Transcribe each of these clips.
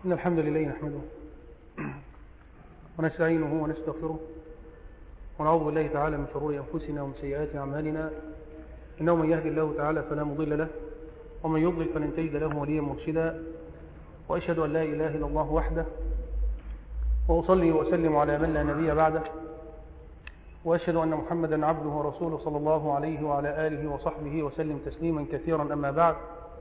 إن الحمد لله نحمده ونستعينه ونستغفره ونعوذ بالله تعالى من شرور أنفسنا ومن سيئات أعمالنا إنه من يهدي الله تعالى فلا مضل له ومن يضلل فلن تجد له وليا مرشدا وأشهد أن لا إله إلا الله وحده وأصلي وأسلم على من لا نبي بعده وأشهد أن محمدا عبده ورسوله صلى الله عليه وعلى آله وصحبه وسلم تسليما كثيرا أما بعد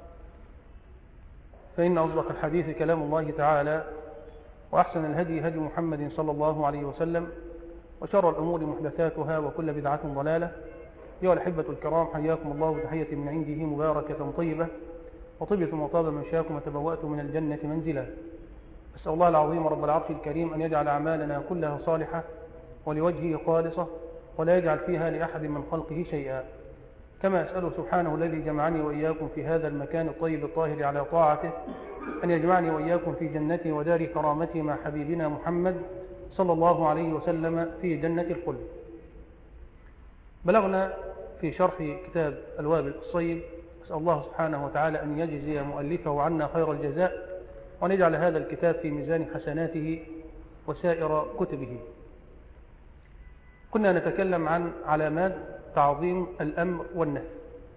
فإن أصدق الحديث كلام الله تعالى وأحسن الهدي هدي محمد صلى الله عليه وسلم وشر الأمور محدثاتها وكل بدعة ضلالة أيها الأحبة الكرام حياكم الله بتحية من عنده مباركة طيبة وطبتم وطاب منشاكم وتبوأتم من الجنة منزلا أسأل الله العظيم رب العرش الكريم أن يجعل أعمالنا كلها صالحة ولوجهه خالصة ولا يجعل فيها لأحد من خلقه شيئا كما أسأله سبحانه الذي جمعني وإياكم في هذا المكان الطيب الطاهر على طاعته أن يجمعني وإياكم في جنته ودار كرامته مع حبيبنا محمد صلى الله عليه وسلم في جنة الخلد بلغنا في شرح كتاب الوابل الصيب أسأل الله سبحانه وتعالى أن يجزي مؤلفه عنا خير الجزاء وأن يجعل هذا الكتاب في ميزان حسناته وسائر كتبه كنا نتكلم عن علامات تعظيم الأمر والنهي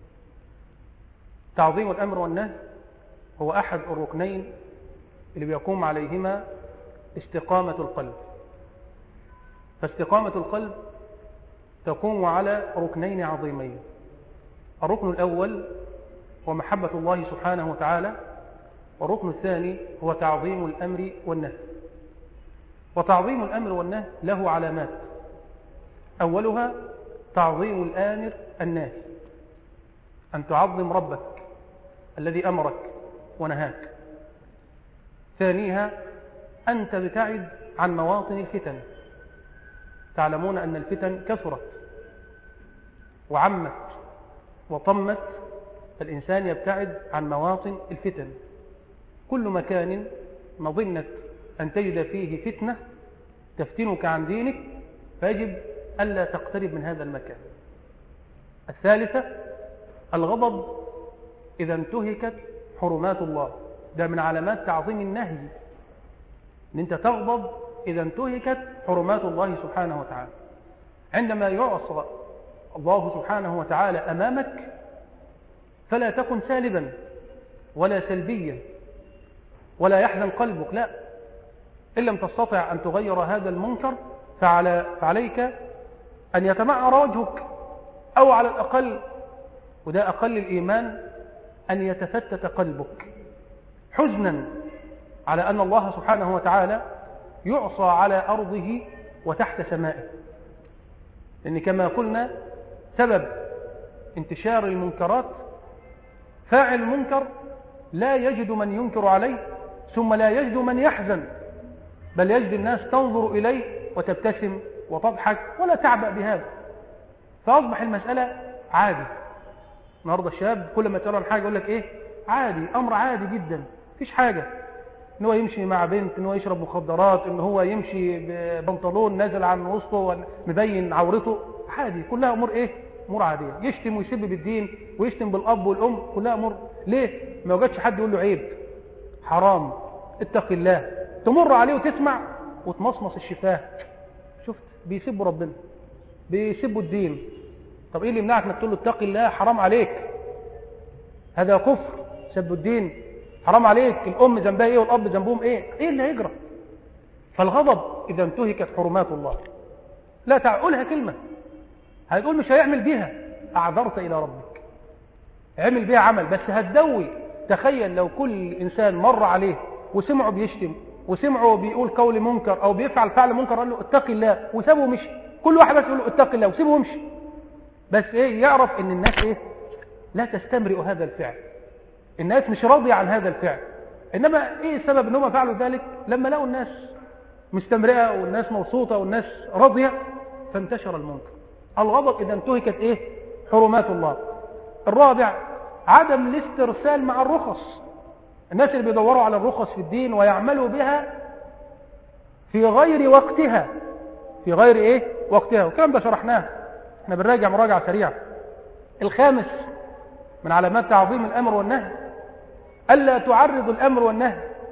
تعظيم الأمر والنهي هو أحد الركنين اللي بيقوم عليهما استقامة القلب فاستقامة القلب تقوم على ركنين عظيمين الركن الأول هو محبة الله سبحانه وتعالى والركن الثاني هو تعظيم الأمر والنهي وتعظيم الأمر والنهي له علامات أولها تعظيم الآمر الناهي أن تعظم ربك الذي أمرك ونهاك ثانيها أن تبتعد عن مواطن الفتن تعلمون أن الفتن كثرت وعمت وطمت فالإنسان يبتعد عن مواطن الفتن كل مكان مظنة أن تجد فيه فتنة تفتنك عن دينك فيجب ألا تقترب من هذا المكان الثالثة الغضب إذا انتهكت حرمات الله ده من علامات تعظيم النهي ان انت تغضب إذا انتهكت حرمات الله سبحانه وتعالى عندما يعصى الله سبحانه وتعالى أمامك فلا تكن سالبا ولا سلبيا ولا يحزن قلبك لا إن لم تستطع أن تغير هذا المنكر فعلى فعليك أن يتمعر وجهك أو على الأقل وده أقل الإيمان أن يتفتت قلبك حزنا على أن الله سبحانه وتعالى يعصى على أرضه وتحت سمائه لأن كما قلنا سبب انتشار المنكرات فاعل المنكر لا يجد من ينكر عليه ثم لا يجد من يحزن بل يجد الناس تنظر إليه وتبتسم وتضحك ولا تعبأ بهذا فأصبح المسألة عادي النهاردة الشاب كل ما تقول حاجة يقول لك إيه عادي أمر عادي جدا مفيش حاجة ان هو يمشي مع بنت ان هو يشرب مخدرات ان هو يمشي ببنطلون نازل عن وسطه مبين عورته عادي كلها امور ايه امور عاديه يشتم ويسب بالدين ويشتم بالاب والام كلها امور ليه ما وجدش حد يقول له عيب حرام اتق الله تمر عليه وتسمع وتمصمص الشفاه شفت بيسبوا ربنا بيسبوا الدين طب ايه اللي يمنعك انك تقول له اتق الله حرام عليك هذا كفر سب الدين حرام عليك الأم ذنبها إيه والأب ذنبهم إيه إيه اللي هيجرى فالغضب إذا انتهكت حرمات الله لا تعقلها كلمة هتقول مش هيعمل بيها أعذرت إلى ربك اعمل بيها عمل بس هتدوي تخيل لو كل إنسان مر عليه وسمعه بيشتم وسمعه بيقول قول منكر أو بيفعل فعل منكر قال له اتق الله وسابه ومشي كل واحد بس يقول له اتق الله وسيبه ومشي بس إيه يعرف إن الناس إيه لا تستمرئ هذا الفعل الناس مش راضية عن هذا الفعل إنما إيه السبب أنهم فعلوا ذلك لما لقوا الناس مستمرئة والناس مبسوطة والناس راضية فانتشر المنكر الغضب إذا انتهكت إيه حرمات الله الرابع عدم الاسترسال مع الرخص الناس اللي بيدوروا على الرخص في الدين ويعملوا بها في غير وقتها في غير إيه وقتها والكلام ده شرحناه احنا بنراجع مراجعة سريعة الخامس من علامات تعظيم الأمر والنهي ألا تعرض الأمر والنهي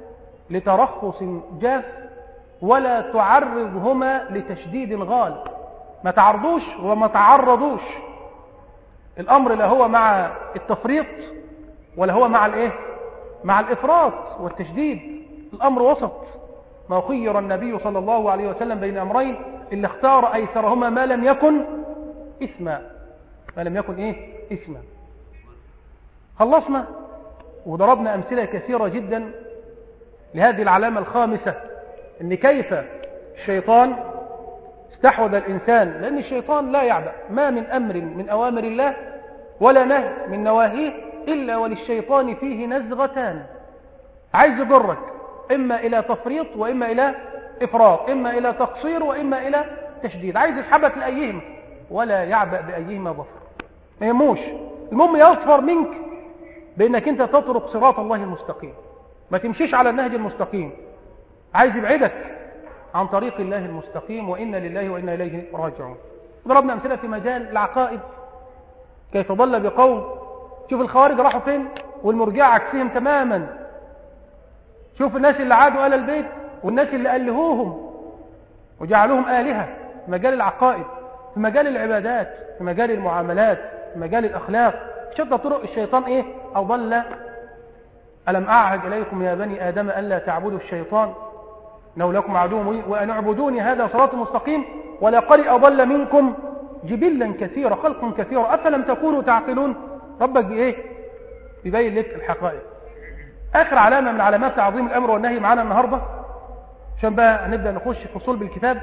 لترخص جاف ولا تعرضهما لتشديد غال ما تعرضوش وما تعرضوش الأمر لا هو مع التفريط ولا هو مع الايه مع الإفراط والتشديد الأمر وسط ما خير النبي صلى الله عليه وسلم بين أمرين إلا اختار أيسرهما ما لم يكن إثما ما لم يكن إيه إثما خلصنا وضربنا أمثلة كثيرة جدا لهذه العلامة الخامسة أن كيف الشيطان استحوذ الإنسان لأن الشيطان لا يعبأ ما من أمر من أوامر الله ولا نهي من نواهيه إلا وللشيطان فيه نزغتان عايز يجرك إما إلى تفريط وإما إلى إفراط إما إلى تقصير وإما إلى تشديد عايز يسحبك لأيهم ولا يعبأ بأيهما ظفر ما يموش المهم يصفر منك بأنك أنت تطرق صراط الله المستقيم ما تمشيش على النهج المستقيم عايز يبعدك عن طريق الله المستقيم وإنا لله وإنا إليه راجعون ضربنا أمثلة في مجال العقائد كيف ضل بقوم شوف الخوارج راحوا فين والمرجع عكسهم تماما شوف الناس اللي عادوا آل البيت والناس اللي ألهوهم وجعلوهم آلهة في مجال العقائد في مجال العبادات في مجال المعاملات في مجال الأخلاق شتى طرق الشيطان إيه أضل ألم أعهد إليكم يا بني آدم ألا تعبدوا الشيطان إنه لكم عدو وأن اعبدوني هذا صراط مستقيم ولقد أضل منكم جبلا كثيرا خلق كثيرا أفلم تكونوا تعقلون ربك بإيه يبين لك الحقائق آخر علامة من علامات تعظيم الأمر والنهي معانا النهاردة عشان بقى هنبدأ نخش فصول بالكتاب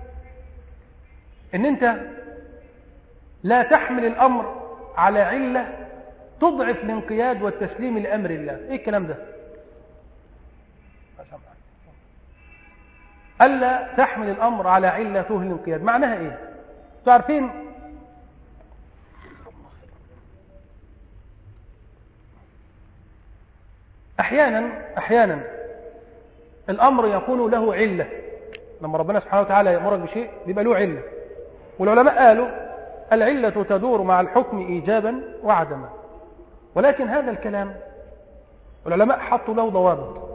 ان انت لا تحمل الأمر على علة تضعف الانقياد والتسليم لأمر الله ايه الكلام ده ألا تحمل الأمر على علة تهل الانقياد معناها ايه تعرفين أحيانا أحيانا الأمر يكون له علة لما ربنا سبحانه وتعالى يأمرك بشيء بيبقى له علة والعلماء قالوا العلة تدور مع الحكم إيجابا وعدما ولكن هذا الكلام العلماء حطوا له ضوابط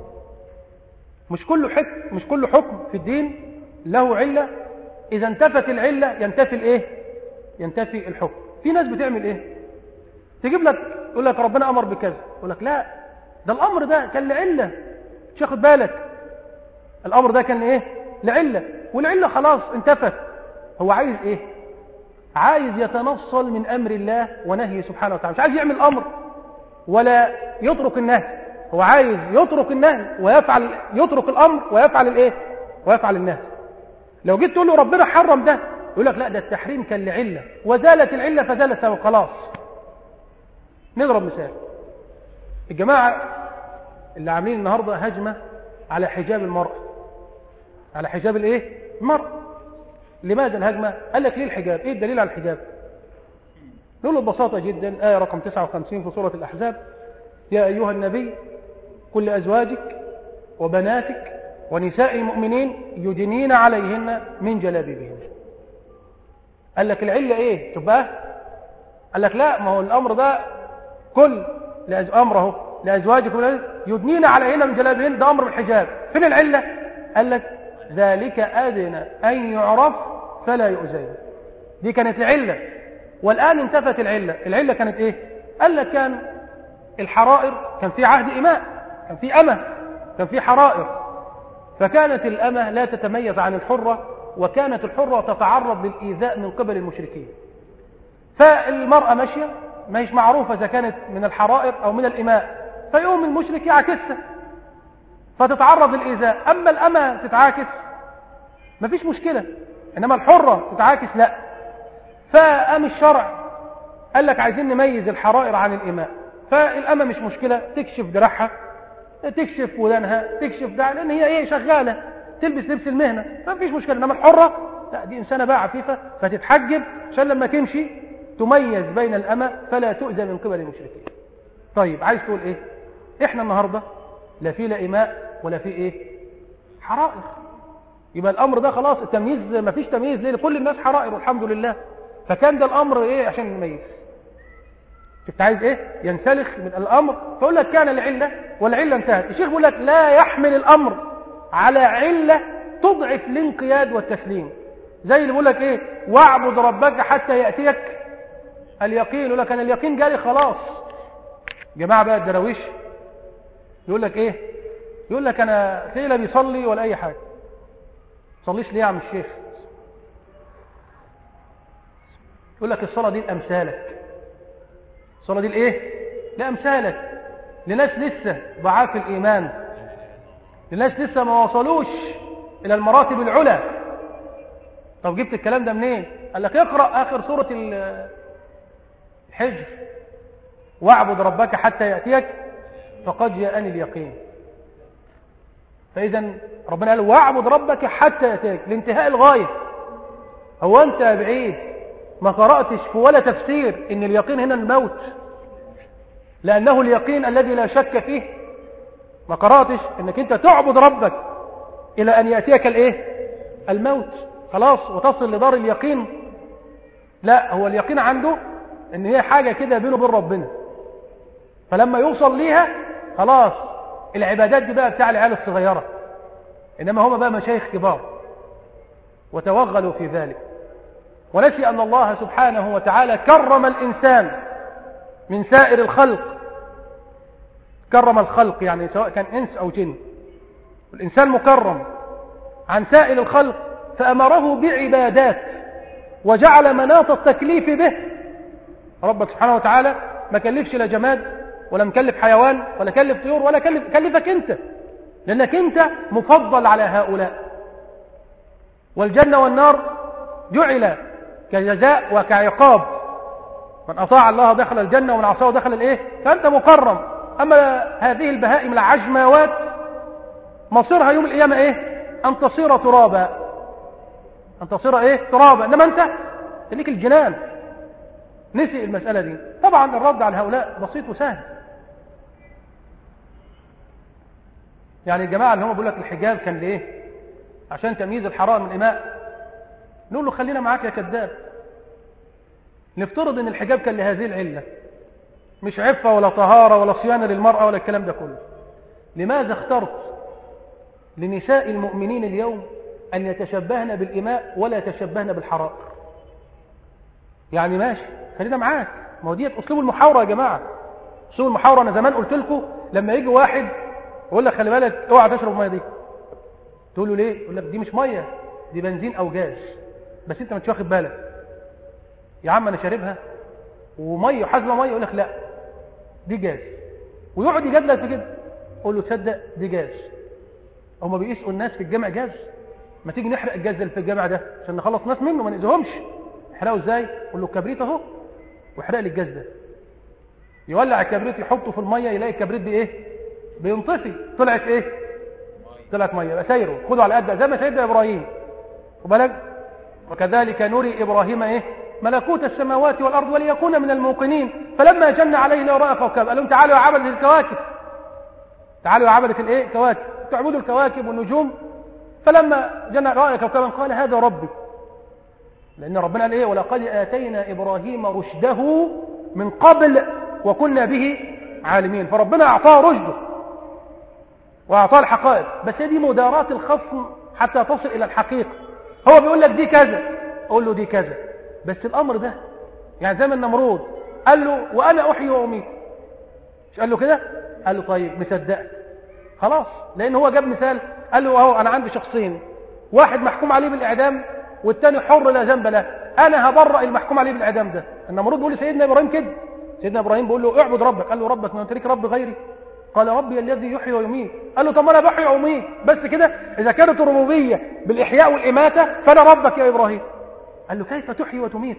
مش كل حكم مش كل حكم في الدين له علة إذا انتفت العلة ينتفي الإيه؟ ينتفي الحكم في ناس بتعمل إيه؟ تجيب لك يقول لك ربنا أمر بكذا يقول لك لا ده الأمر ده كان لعلة مش واخد بالك الأمر ده كان إيه؟ لعلة والعلة خلاص انتفت هو عايز إيه؟ عايز يتنصل من أمر الله ونهيه سبحانه وتعالى مش عايز يعمل أمر ولا يترك النهي هو عايز يترك النهي ويفعل يترك الأمر ويفعل الإيه؟ ويفعل النهي لو جيت تقول له ربنا حرم ده يقول لك لا ده التحريم كان لعلة وزالت العلة فزالت سبب خلاص نضرب مثال الجماعة اللي عاملين النهاردة هجمة على حجاب المرأة على حجاب الايه المرأة لماذا الهجمة قال لك ليه الحجاب ايه الدليل على الحجاب نقول له ببساطة جدا آية رقم 59 في سورة الأحزاب يا أيها النبي كل أزواجك وبناتك ونساء المؤمنين يدنين عليهن من جلابيبهن قال لك العلة ايه تبقى قال لك لا ما هو الأمر ده كل أمره لأزواجكم يدنين عليهن من جلابيبهن ده أمر الحجاب فين العلة قال لك ذلك أدنى أن يعرف فلا يؤذين دي كانت العلة والآن انتفت العلة العلة كانت ايه قال لك كان الحرائر كان في عهد إماء كان في أمة كان في حرائر فكانت الأمة لا تتميز عن الحرة وكانت الحرة تتعرض للإيذاء من قبل المشركين فالمرأة ماشية ما هيش معروفة إذا كانت من الحرائر أو من الإماء فيقوم المشرك يعكسها فتتعرض للإيذاء أما الأمة تتعاكس ما فيش مشكلة إنما الحرة تتعاكس لا فقام الشرع قال لك عايزين نميز الحرائر عن الإماء فالأمة مش مشكلة تكشف دراعها تكشف ودانها تكشف ده لأن هي إيه شغالة تلبس لبس المهنة ما فيش مشكلة إنما الحرة لا دي إنسانة بقى عفيفة فتتحجب عشان لما تمشي تميز بين الأمة فلا تؤذى من قبل المشركين طيب عايز تقول إيه إحنا النهاردة لا في لا إماء ولا في إيه حرائر يبقى الأمر ده خلاص التمييز ما فيش تمييز ليه كل الناس حرائر والحمد لله فكان ده الأمر إيه عشان نميز شفت عايز ايه ينسلخ من الامر فيقول لك كان العله والعله انتهت الشيخ بيقول لك لا يحمل الامر على عله تضعف الانقياد والتسليم زي اللي بيقول لك ايه واعبد ربك حتى ياتيك اليقين يقول لك انا اليقين جالي خلاص جماعه بقى الدراويش يقول لك ايه يقول لك انا تلاقيه لا بيصلي ولا اي حاجه صليش ليه يا عم الشيخ يقول لك الصلاه دي لامثالك الصلاه دي لايه لامثالك لناس لسه ضعاف الايمان لناس لسه ما وصلوش الى المراتب العلى طب جبت الكلام ده منين قال لك اقرا اخر سوره الحجر واعبد ربك حتى ياتيك فقد جاءني اليقين فإذا ربنا قال واعبد ربك حتى يأتيك لانتهاء الغاية هو أنت بعيد ما قرأتش في ولا تفسير إن اليقين هنا الموت لأنه اليقين الذي لا شك فيه ما قرأتش إنك أنت تعبد ربك إلى أن يأتيك الإيه الموت خلاص وتصل لدار اليقين لا هو اليقين عنده إن هي حاجة كده بينه وبين ربنا فلما يوصل ليها خلاص العبادات دي بقى بتاع العيال الصغيرة إنما هم بقى مشايخ كبار وتوغلوا في ذلك ونسي أن الله سبحانه وتعالى كرم الإنسان من سائر الخلق كرم الخلق يعني سواء كان إنس أو جن الإنسان مكرم عن سائر الخلق فأمره بعبادات وجعل مناط التكليف به ربك سبحانه وتعالى ما كلفش لا جماد ولا مكلف حيوان ولا كلف طيور ولا كلف كلفك انت لانك انت مفضل على هؤلاء والجنة والنار جعل كجزاء وكعقاب من أطاع الله دخل الجنة ومن عصاه دخل الايه فأنت مكرم أما هذه البهائم العجماوات مصيرها يوم القيامة ايه أن تصير ترابا أن تصير ايه ترابا إنما أنت تليك الجنان نسي المسألة دي طبعا الرد على هؤلاء بسيط وسهل يعني الجماعة اللي هم بيقول لك الحجاب كان ليه عشان تمييز الحرام من الإماء نقول له خلينا معاك يا كذاب نفترض ان الحجاب كان لهذه العلة مش عفة ولا طهارة ولا صيانة للمرأة ولا الكلام ده كله لماذا اخترت لنساء المؤمنين اليوم أن يتشبهن بالإماء ولا يتشبهن بالحرائر يعني ماشي خلينا معاك ما هو ديت أسلوب المحاورة يا جماعة أسلوب المحاورة أنا زمان قلت لكم لما يجي واحد يقول لك خلي بالك اوعى تشرب الميه دي تقول له ليه يقول لك دي مش ميه دي بنزين او جاز بس انت مش واخد بالك يا عم انا شاربها وميه حازمه ميه يقول لك لا دي جاز ويقعد يجادلك في كده قول له تصدق دي جاز هما بيقيسوا الناس في الجامع جاز ما تيجي نحرق الجاز اللي في الجامع ده عشان نخلص ناس منه ما نأذيهمش نحرقه ازاي قول له الكبريت اهو واحرق لي الجاز ده يولع الكبريت يحطه في الميه يلاقي الكبريت دي ايه بينطفي طلعت ايه طلعت ميه يبقى سيره خدوا على قد زي ما سيدنا ابراهيم وبلغ وكذلك نري ابراهيم ايه ملكوت السماوات والارض وليكون من الموقنين فلما جن عليه لو راى كوكب قال لهم تعالوا يا عبده الكواكب تعالوا يا عبده الايه كواكب تعبدوا الكواكب والنجوم فلما جن راى كوكبا قال هذا ربي لان ربنا قال ايه ولقد اتينا ابراهيم رشده من قبل وكنا به عالمين فربنا أعطاه رشده وأعطاه الحقائق بس دي مداراة الخصم حتى تصل إلى الحقيقة هو بيقول لك دي كذا قول له دي كذا بس الأمر ده يعني زي ما النمرود قال له وأنا أحيي وأميت مش قال له كده قال له طيب مصدقك خلاص لأن هو جاب مثال قال له أهو أنا عندي شخصين واحد محكوم عليه بالإعدام والتاني حر لا ذنب له أنا هبرأ المحكوم عليه بالإعدام ده النمرود بيقول لسيدنا إبراهيم كده سيدنا ابراهيم بيقول له اعبد ربك قال له ربك ما انت ليك رب غيري قال ربي الذي يحيي ويميت قال له طب ما انا بحيي واميت بس كده اذا كانت الربوبيه بالاحياء والاماته فانا ربك يا ابراهيم قال له كيف تحيي وتميت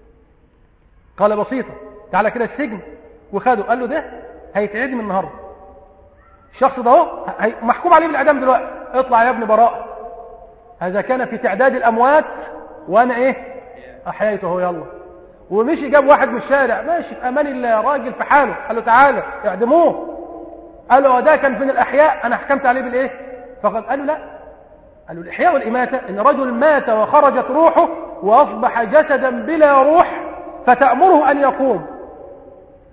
قال بسيطه تعالى كده السجن وخده قال له ده هيتعدم النهارده الشخص ده اهو محكوم عليه بالاعدام دلوقتي اطلع يا ابن براء هذا كان في تعداد الاموات وانا ايه احييته يلا ومشي جاب واحد من الشارع ماشي في امان الله يا راجل في حاله قال له تعالى اعدموه قال له ده كان من الاحياء انا حكمت عليه بالايه فقال قال له لا قال له الاحياء والاماته ان رجل مات وخرجت روحه واصبح جسدا بلا روح فتامره ان يقوم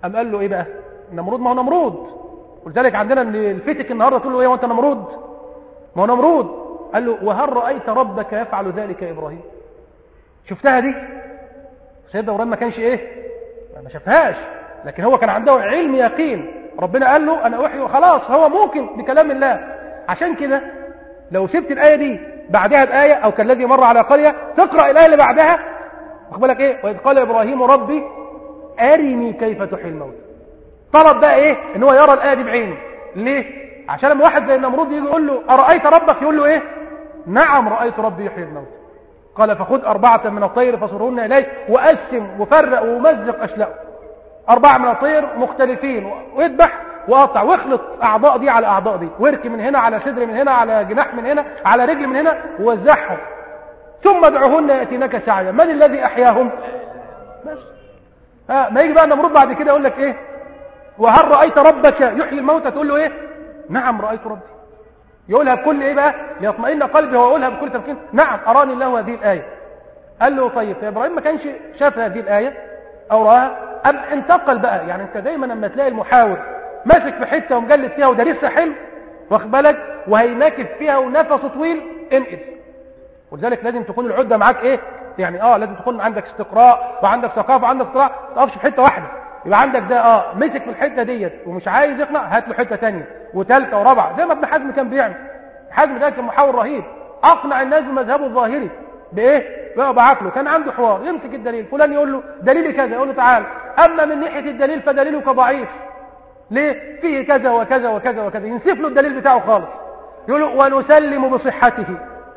قام قال له ايه بقى نمرود ما هو نمرود ولذلك عندنا ان الفتك النهارده تقول له ايه وانت نمرود ما هو نمرود قال له وهل رايت ربك يفعل ذلك يا ابراهيم شفتها دي سيدنا ابراهيم ما كانش ايه ما شافهاش لكن هو كان عنده علم يقين ربنا قال له انا احيي خلاص هو ممكن بكلام الله عشان كده لو سبت الايه دي بعدها بايه او كالذي مر على قريه تقرا الايه اللي بعدها واخد بالك ايه واذ قال ابراهيم ربي ارني كيف تحيي الموتى طلب بقى ايه ان هو يرى الايه دي بعينه ليه عشان لما واحد زي النمرود يجي يقول له ارايت ربك يقول له ايه نعم رايت ربي يحيي الموتى قال فخذ أربعة من الطير فصرهن إليه وقسم وفرق ومزق أشلاءه أربعة من الطير مختلفين واذبح وقطع واخلط أعضاء دي على أعضاء دي وارك من هنا على صدر من هنا على جناح من هنا على رجل من هنا ووزعهم ثم ادعوهن يأتينك سعيا من الذي أحياهم بس ها ما يجي بقى النمرود بعد كده يقول لك إيه وهل رأيت ربك يحيي الموتى تقول له إيه نعم رأيت ربي يقولها بكل ايه بقى ليطمئن قلبي هو يقولها بكل تمكين نعم اراني الله هذه الايه قال له طيب فابراهيم ما كانش شاف هذه الايه او راها ام انتقل بقى يعني انت دايما لما تلاقي المحاور ماسك في حته ومجلد فيها ودارسها حلو واخد بالك وهيناكف فيها ونفسه طويل انقذ ولذلك لازم تكون العده معاك ايه يعني اه لازم تكون عندك استقراء وعندك ثقافه وعندك قراءه ما تقفش في حته واحده يبقى عندك ده اه مسك في الحته ديت ومش عايز يقنع هات له حته ثانيه وثالثه ورابعه زي ما ابن حزم كان بيعمل حزم ده كان محاور رهيب اقنع الناس بمذهبه الظاهري بايه بقى بعقله كان عنده حوار يمسك الدليل فلان يقول له دليلي كذا يقول له تعال اما من ناحيه الدليل فدليلك ضعيف ليه فيه كذا وكذا وكذا وكذا ينسف له الدليل بتاعه خالص يقول له ونسلم بصحته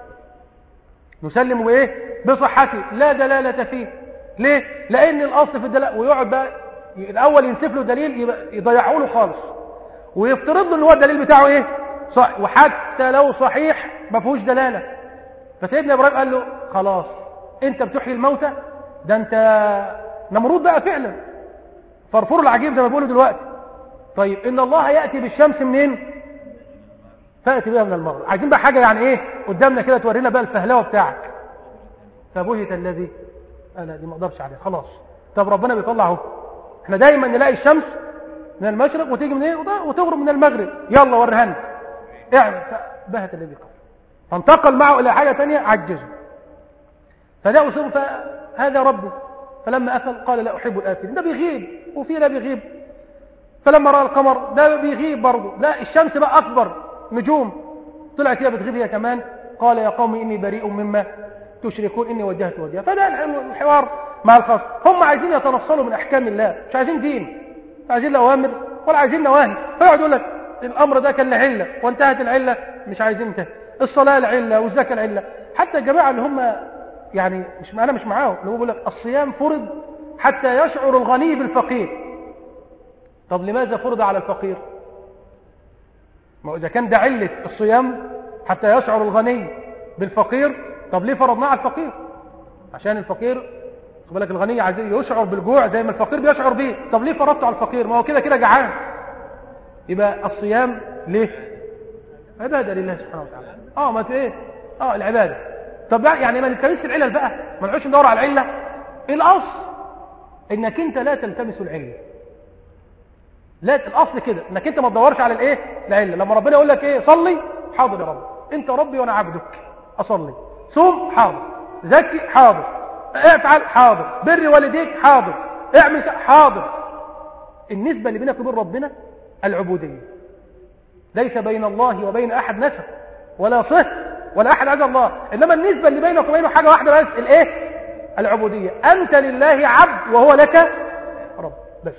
نسلم بايه بصحته لا دلاله فيه ليه لان الاصل في الدلاله ويقعد بقى الاول ينسف له دليل يبقى يضيعه له خالص ويفترض له ان هو الدليل بتاعه ايه صح وحتى لو صحيح ما فيهوش دلاله فسيدنا ابراهيم قال له خلاص انت بتحيي الموتى ده انت نمرود بقى فعلا فرفور العجيب زي ما بيقولوا دلوقتي طيب ان الله ياتي بالشمس منين فاتي بها من المغرب عايزين بقى حاجه يعني ايه قدامنا كده تورينا بقى الفهلوه بتاعك فبهت الذي انا دي ما اقدرش عليه خلاص طب ربنا بيطلع اهو احنا دايما نلاقي الشمس من المشرق وتيجي من ايه وتغرب من المغرب يلا ورهنا اعمل بهت الذي قبل فانتقل معه الى حاجه ثانيه عجزه فده اصيب فهذا ربه فلما افل قال لا احب الافلين ده بيغيب وفي لا بيغيب فلما راى القمر ده بيغيب برضه لا الشمس بقى اكبر نجوم طلعت هي بتغيب هي كمان قال يا قوم اني بريء مما تشركون اني وجهت وجهي فده الحوار مع الخاص هم عايزين يتنصلوا من احكام الله مش عايزين دين مش عايزين لا اوامر ولا عايزين نواهي فيقعد يقول لك الامر ده كان له عله وانتهت العله مش عايزين انتهي الصلاه العله والزكاه العله حتى الجماعه اللي هم يعني مش انا مش معاهم اللي هو بيقول لك الصيام فرض حتى يشعر الغني بالفقير طب لماذا فرض على الفقير ما اذا كان ده عله الصيام حتى يشعر الغني بالفقير طب ليه فرضناه على الفقير عشان الفقير خد بالك الغني عايز يشعر بالجوع زي ما الفقير بيشعر بيه طب ليه فرضته على الفقير ما هو كده كده جعان يبقى الصيام ليه عباده لله سبحانه وتعالى اه ما ايه اه العباده طب يعني ما نتكلمش العلل بقى ما نقعدش ندور على العله الاصل انك انت لا تلتمس العله لا الاصل كده انك انت ما تدورش على الايه العله لما ربنا يقول لك ايه صلي حاضر يا رب انت ربي وانا عبدك اصلي صوم حاضر زكي حاضر افعل حاضر بر والديك حاضر اعمل حاضر النسبة اللي بينك وبين ربنا العبودية ليس بين الله وبين أحد نسب ولا صه ولا أحد عز الله إنما النسبة اللي بينك وبينه حاجة واحدة بس الإيه العبودية أنت لله عبد وهو لك رب بس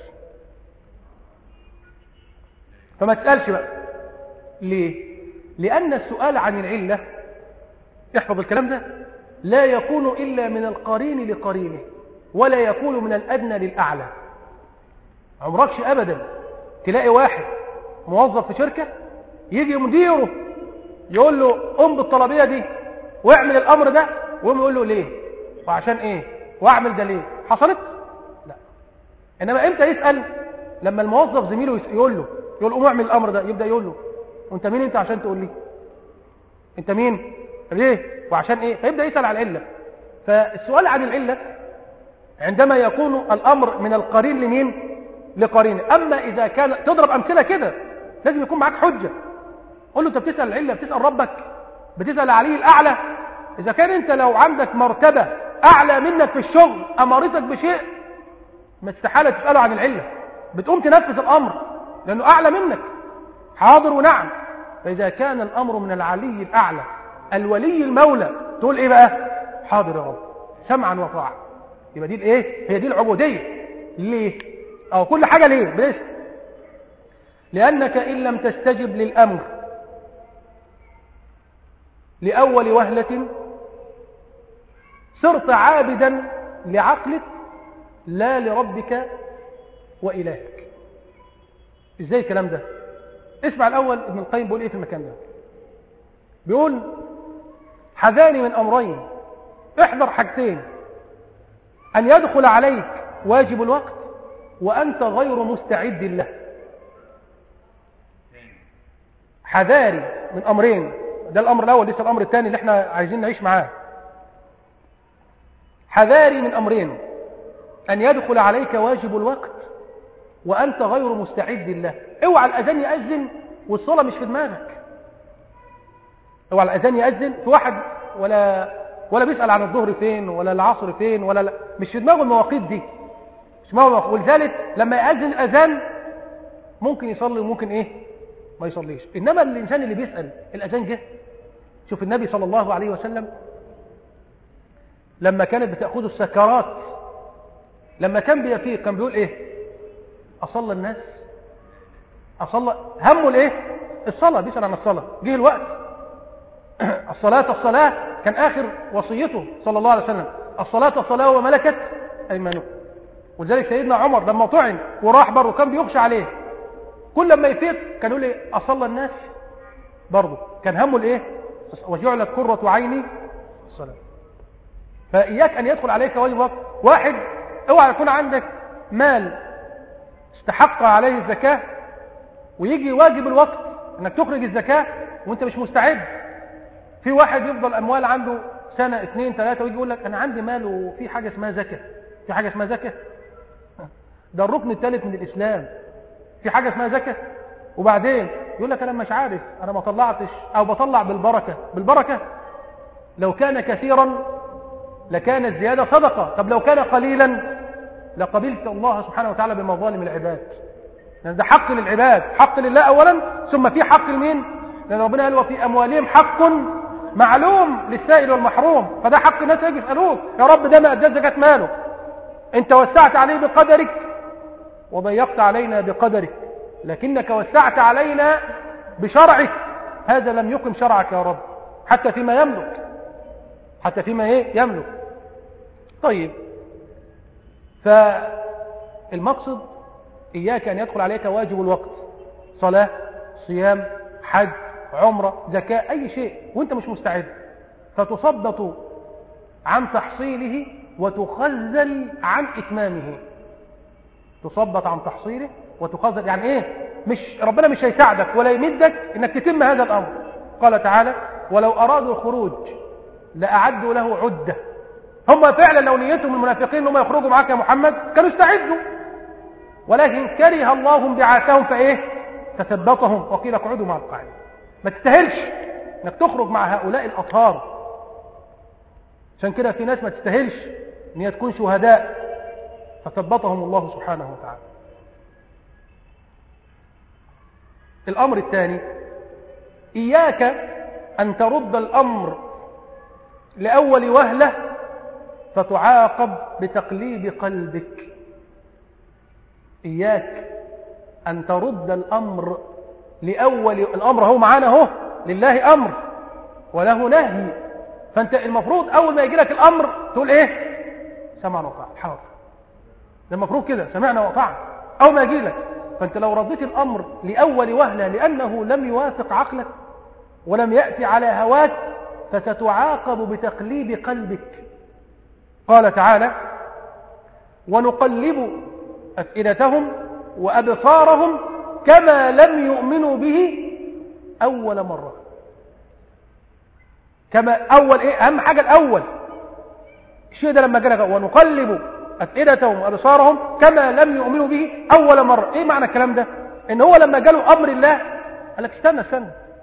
فما تسألش بقى ليه لأن السؤال عن العلة احفظ الكلام ده لا يكون إلا من القرين لقرينه ولا يكون من الأدنى للأعلى عمركش أبدا تلاقي واحد موظف في شركة يجي مديره يقول له قم بالطلبية دي واعمل الأمر ده ويقوم يقول له ليه وعشان ايه واعمل ده ليه حصلت لا انما امتى يسأل لما الموظف زميله يقول له يقول قوم اعمل الأمر ده يبدأ يقول له وانت مين انت عشان تقول لي انت مين ليه وعشان ايه فيبدأ يسأل عن العلة فالسؤال عن العلة عندما يكون الأمر من القرين لمين لقرينه أما إذا كان تضرب أمثلة كده لازم يكون معاك حجة قول له أنت بتسأل العلة بتسأل ربك بتسأل عليه الأعلى إذا كان أنت لو عندك مرتبة أعلى منك في الشغل أمرتك بشيء ما استحالة تسأله عن العلة بتقوم تنفذ الأمر لأنه أعلى منك حاضر ونعم فإذا كان الأمر من العلي الأعلى الولي المولى تقول إيه بقى حاضر يا رب سمعا وطاعة يبقى دي الإيه هي دي العبودية ليه أو كل حاجة ليه باسم لأنك إن لم تستجب للأمر لأول وهلة صرت عابدا لعقلك لا لربك وإلهك ازاي الكلام ده اسمع الأول ابن القيم بيقول ايه في المكان ده بيقول حذاني من أمرين احذر حاجتين أن يدخل عليك واجب الوقت وأنت غير مستعد له حذاري من أمرين ده الأمر الأول لسه الأمر الثاني اللي احنا عايزين نعيش معاه حذاري من أمرين أن يدخل عليك واجب الوقت وأنت غير مستعد له اوعى الأذان يأذن والصلاة مش في دماغك اوعى الأذان يأذن في واحد ولا ولا بيسأل عن الظهر فين ولا العصر فين ولا لا مش في دماغه المواقيت دي مش دماغه ولذلك لما يأذن الأذان ممكن يصلي وممكن ايه ما يصليش إنما الإنسان اللي بيسأل الأذان جه شوف النبي صلى الله عليه وسلم لما كانت بتأخذ السكرات لما كان بيفيق كان بيقول ايه أصلى الناس أصلى همه الايه الصلاة بيسأل عن الصلاة جه الوقت الصلاة الصلاة كان آخر وصيته صلى الله عليه وسلم الصلاة الصلاة وملكت أيمانه ولذلك سيدنا عمر لما طعن وراح بره كان بيخشى عليه كل لما يفيق كان يقول ايه أصلى الناس برضه كان همه الايه وجعلت قرة عيني الصلاة فإياك أن يدخل عليك واجب وقت واحد اوعى يكون عندك مال استحق عليه الزكاة ويجي واجب الوقت انك تخرج الزكاة وانت مش مستعد في واحد يفضل اموال عنده سنة اثنين ثلاثة ويجي يقول لك انا عندي مال وفي حاجة اسمها زكاة في حاجة اسمها زكاة ده الركن الثالث من الاسلام في حاجة اسمها زكاة وبعدين يقول لك انا مش عارف انا ما طلعتش او بطلع بالبركة بالبركة لو كان كثيرا لكان الزيادة صدقة طب لو كان قليلا لقبلت الله سبحانه وتعالى بمظالم العباد لأن ده حق للعباد حق لله أولا ثم في حق لمين لأن ربنا قال وفي أموالهم حق معلوم للسائل والمحروم فده حق الناس يجي يسألوك يا رب ده ما أدى زكاة ماله أنت وسعت عليه بقدرك وضيقت علينا بقدرك لكنك وسعت علينا بشرعك هذا لم يقم شرعك يا رب حتى فيما يملك حتى فيما ايه يملك طيب فالمقصد إياك أن يدخل عليك واجب الوقت صلاة صيام حج عمرة زكاة أي شيء وانت مش مستعد فتثبط عن تحصيله وتخزل عن إتمامه تثبط عن تحصيله وتخزل يعني ايه مش ربنا مش هيساعدك ولا يمدك انك تتم هذا الامر قال تعالى ولو ارادوا الخروج لاعدوا له عده هم فعلا لو نيتهم المنافقين انهم يخرجوا معاك يا محمد كانوا استعدوا ولكن كره الله انبعاثهم فايه فثبتهم وقيل اقعدوا مع القاعدين ما تستاهلش انك تخرج مع هؤلاء الاطهار عشان كده في ناس ما تستاهلش ان هي تكون شهداء فثبتهم الله سبحانه وتعالى الامر الثاني اياك ان ترد الامر لاول وهله فتعاقب بتقليب قلبك إياك أن ترد الأمر لأول الأمر هو معانا هو لله أمر وله نهي فأنت المفروض أول ما يجي لك الأمر تقول إيه سمعنا وطاعنا حاضر ده المفروض كده سمعنا وطاعنا أول ما يجي لك فأنت لو رديت الأمر لأول وهلة لأنه لم يوافق عقلك ولم يأتي على هواك فستعاقب بتقليب قلبك قال تعالى ونقلب أفئدتهم وأبصارهم كما لم يؤمنوا به أول مرة كما أول إيه أهم حاجة الأول الشيء ده لما جلق ونقلب أفئدتهم وأبصارهم كما لم يؤمنوا به أول مرة إيه معنى الكلام ده إن هو لما جاله أمر الله قال لك استنى استنى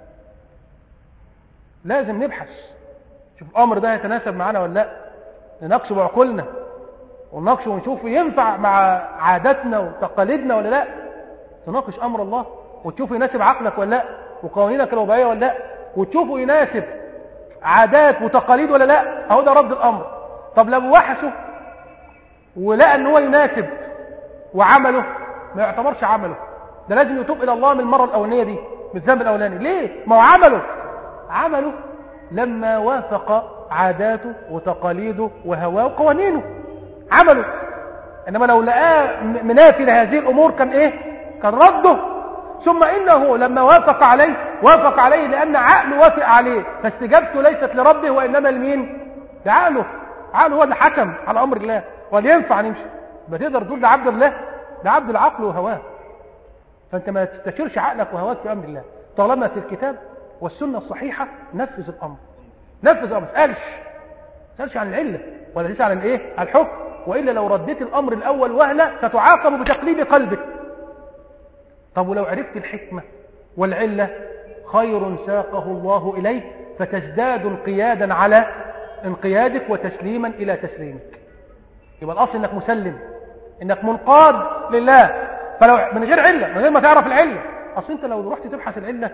لازم نبحث شوف الأمر ده يتناسب معنا ولا لا نناقشه بعقولنا ونناقشه ونشوف ينفع مع عاداتنا وتقاليدنا ولا لا تناقش أمر الله وتشوف يناسب عقلك ولا لا وقوانينك الوضعية ولا لا وتشوفه يناسب عادات وتقاليد ولا لا اهو ده رد الأمر طب لو وحشه ولقى ان هو يناسب وعمله ما يعتبرش عمله ده لازم يتوب الى الله من المره الاولانيه دي من الذنب الاولاني ليه ما هو عمله عمله لما وافق عاداته وتقاليده وهواه وقوانينه عمله انما لو لقاه منافي لهذه الامور كان ايه كان رده ثم انه لما وافق عليه وافق عليه لان عقله وافق عليه فاستجابته ليست لربه وانما لمين لعقله عقله هو اللي حكم على امر الله ولا ينفع نمشي بتقدر تقول ده عبد الله ده عبد العقل وهواه فانت ما تستشيرش عقلك وهواك في امر الله طالما في الكتاب والسنه الصحيحه نفذ الامر نفذ الامر ما تسالش ما تسالش عن العله ولا تسال عن ايه عن الحكم والا لو رديت الامر الاول وهله ستعاقب بتقليب قلبك طب ولو عرفت الحكمه والعله خير ساقه الله اليك فتزداد انقيادا على انقيادك وتسليما الى تسليمك يبقى الاصل انك مسلم انك منقاد لله فلو من غير عله من غير ما تعرف العله اصل انت لو رحت تبحث العله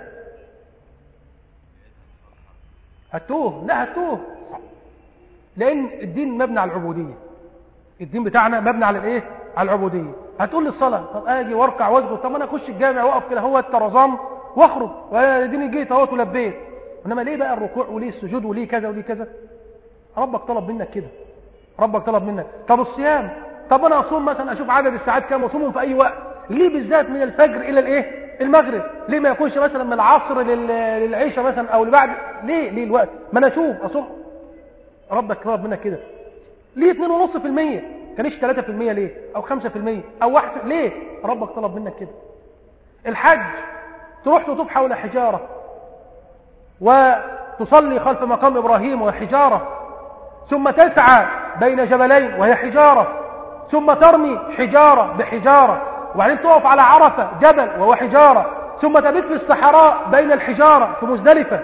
هتوه لا هتوه لان الدين مبني على العبوديه الدين بتاعنا مبني على الايه على العبوديه هتقول لي الصلاه طب اجي واركع واسجد طب انا اخش الجامع واقف كده هو الترزام واخرج واديني جيت اهوت ولبيت انما ليه بقى الركوع وليه السجود وليه كذا وليه كذا ربك طلب منك كده ربك طلب منك طب الصيام طب انا اصوم مثلا اشوف عدد الساعات كام واصومهم في اي وقت ليه بالذات من الفجر الى الايه المغرب ليه ما يكونش مثلا من العصر للعشاء مثلا او لبعد ليه ليه الوقت ما انا اشوف اصوم ربك طلب منك كده ليه 2.5% كانش 3% ليه او 5% او 1 ليه ربك طلب منك كده الحج تروح تطوف حول حجاره وتصلي خلف مقام ابراهيم وحجاره ثم تسعى بين جبلين وهي حجاره ثم ترمي حجاره بحجاره وبعدين تقف على عرفه جبل وهو حجاره ثم تبت في الصحراء بين الحجاره في مزدلفه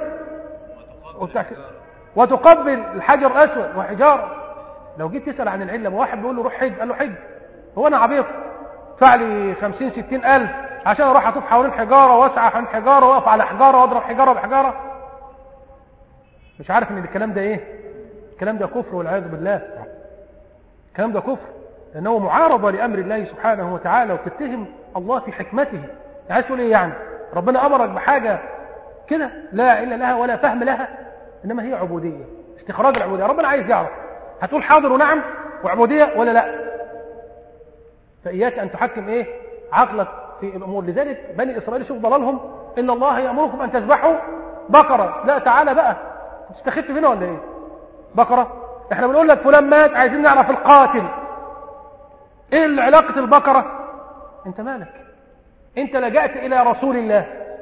وتقبل الحجر الاسود وحجاره لو جيت تسال عن العله واحد بيقول له روح حج قال له حج هو انا عبيط ادفع لي 50 60 الف عشان اروح اطوف حوالين حجاره واسعى حوالين حجاره واقف على حجاره واضرب حجاره بحجاره مش عارف ان الكلام ده ايه الكلام ده كفر والعياذ بالله الكلام ده كفر لانه معارضه لامر الله سبحانه وتعالى وتتهم الله في حكمته عايز تقول ايه يعني ربنا امرك بحاجه كده لا علم لها ولا فهم لها انما هي عبوديه استخراج العبوديه ربنا عايز يعرف هتقول حاضر ونعم وعبوديه ولا لا فاياك ان تحكم ايه عقلك في الامور لذلك بني اسرائيل شوف ضلالهم ان الله يامركم ان تذبحوا بقره لا تعالى بقى تستخف فينا ولا ايه بقره احنا بنقول لك فلان مات عايزين نعرف القاتل ايه علاقه البقره انت مالك انت لجأت الى رسول الله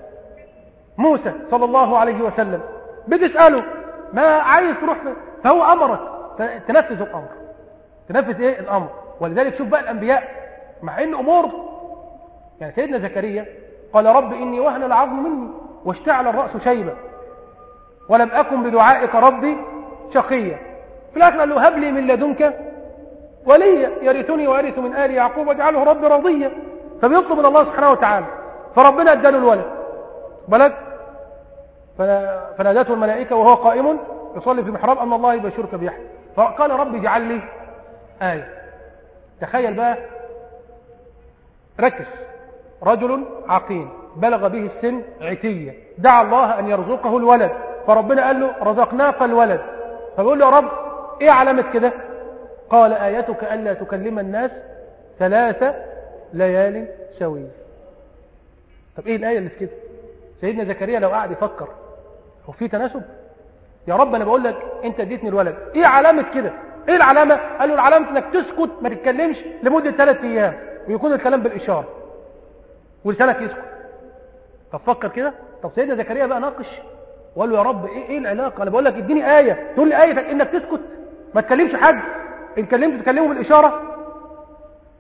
موسى صلى الله عليه وسلم بتسأله ما عايز تروح فهو امرك تنفذ الامر تنفذ ايه الامر ولذلك شوف بقى الانبياء مع ان امور يعني سيدنا زكريا قال رب اني وهن العظم مني واشتعل الراس شيبا ولم اكن بدعائك ربي شقيا في الاخر قال له هب لي من لدنك وليا يرثني ويرث من ال يعقوب واجعله ربي رضيا فبيطلب من الله سبحانه وتعالى فربنا اداله الولد بلد فنادته الملائكه وهو قائم يصلي في المحراب ان الله يبشرك بيحيى فقال رب اجعل لي ايه تخيل بقى ركز رجل عقيم بلغ به السن عتيه دعا الله ان يرزقه الولد فربنا قال له رزقناك الولد فبيقول له يا رب ايه علامه كده قال ايتك الا تكلم الناس ثلاث ليال سويه طب ايه الايه اللي في كده سيدنا زكريا لو قعد يفكر هو في تناسب يا رب انا بقول لك انت اديتني الولد ايه علامه كده ايه العلامه قال له العلامه انك تسكت ما تتكلمش لمده ثلاث ايام ويكون الكلام بالاشاره ولسانك يسكت طب فكر كده طب سيدنا زكريا بقى ناقش وقال له يا رب ايه ايه العلاقه انا بقول لك اديني ايه تقول لي ايه انك تسكت ما تكلمش حد ان كلمت تكلمه بالاشاره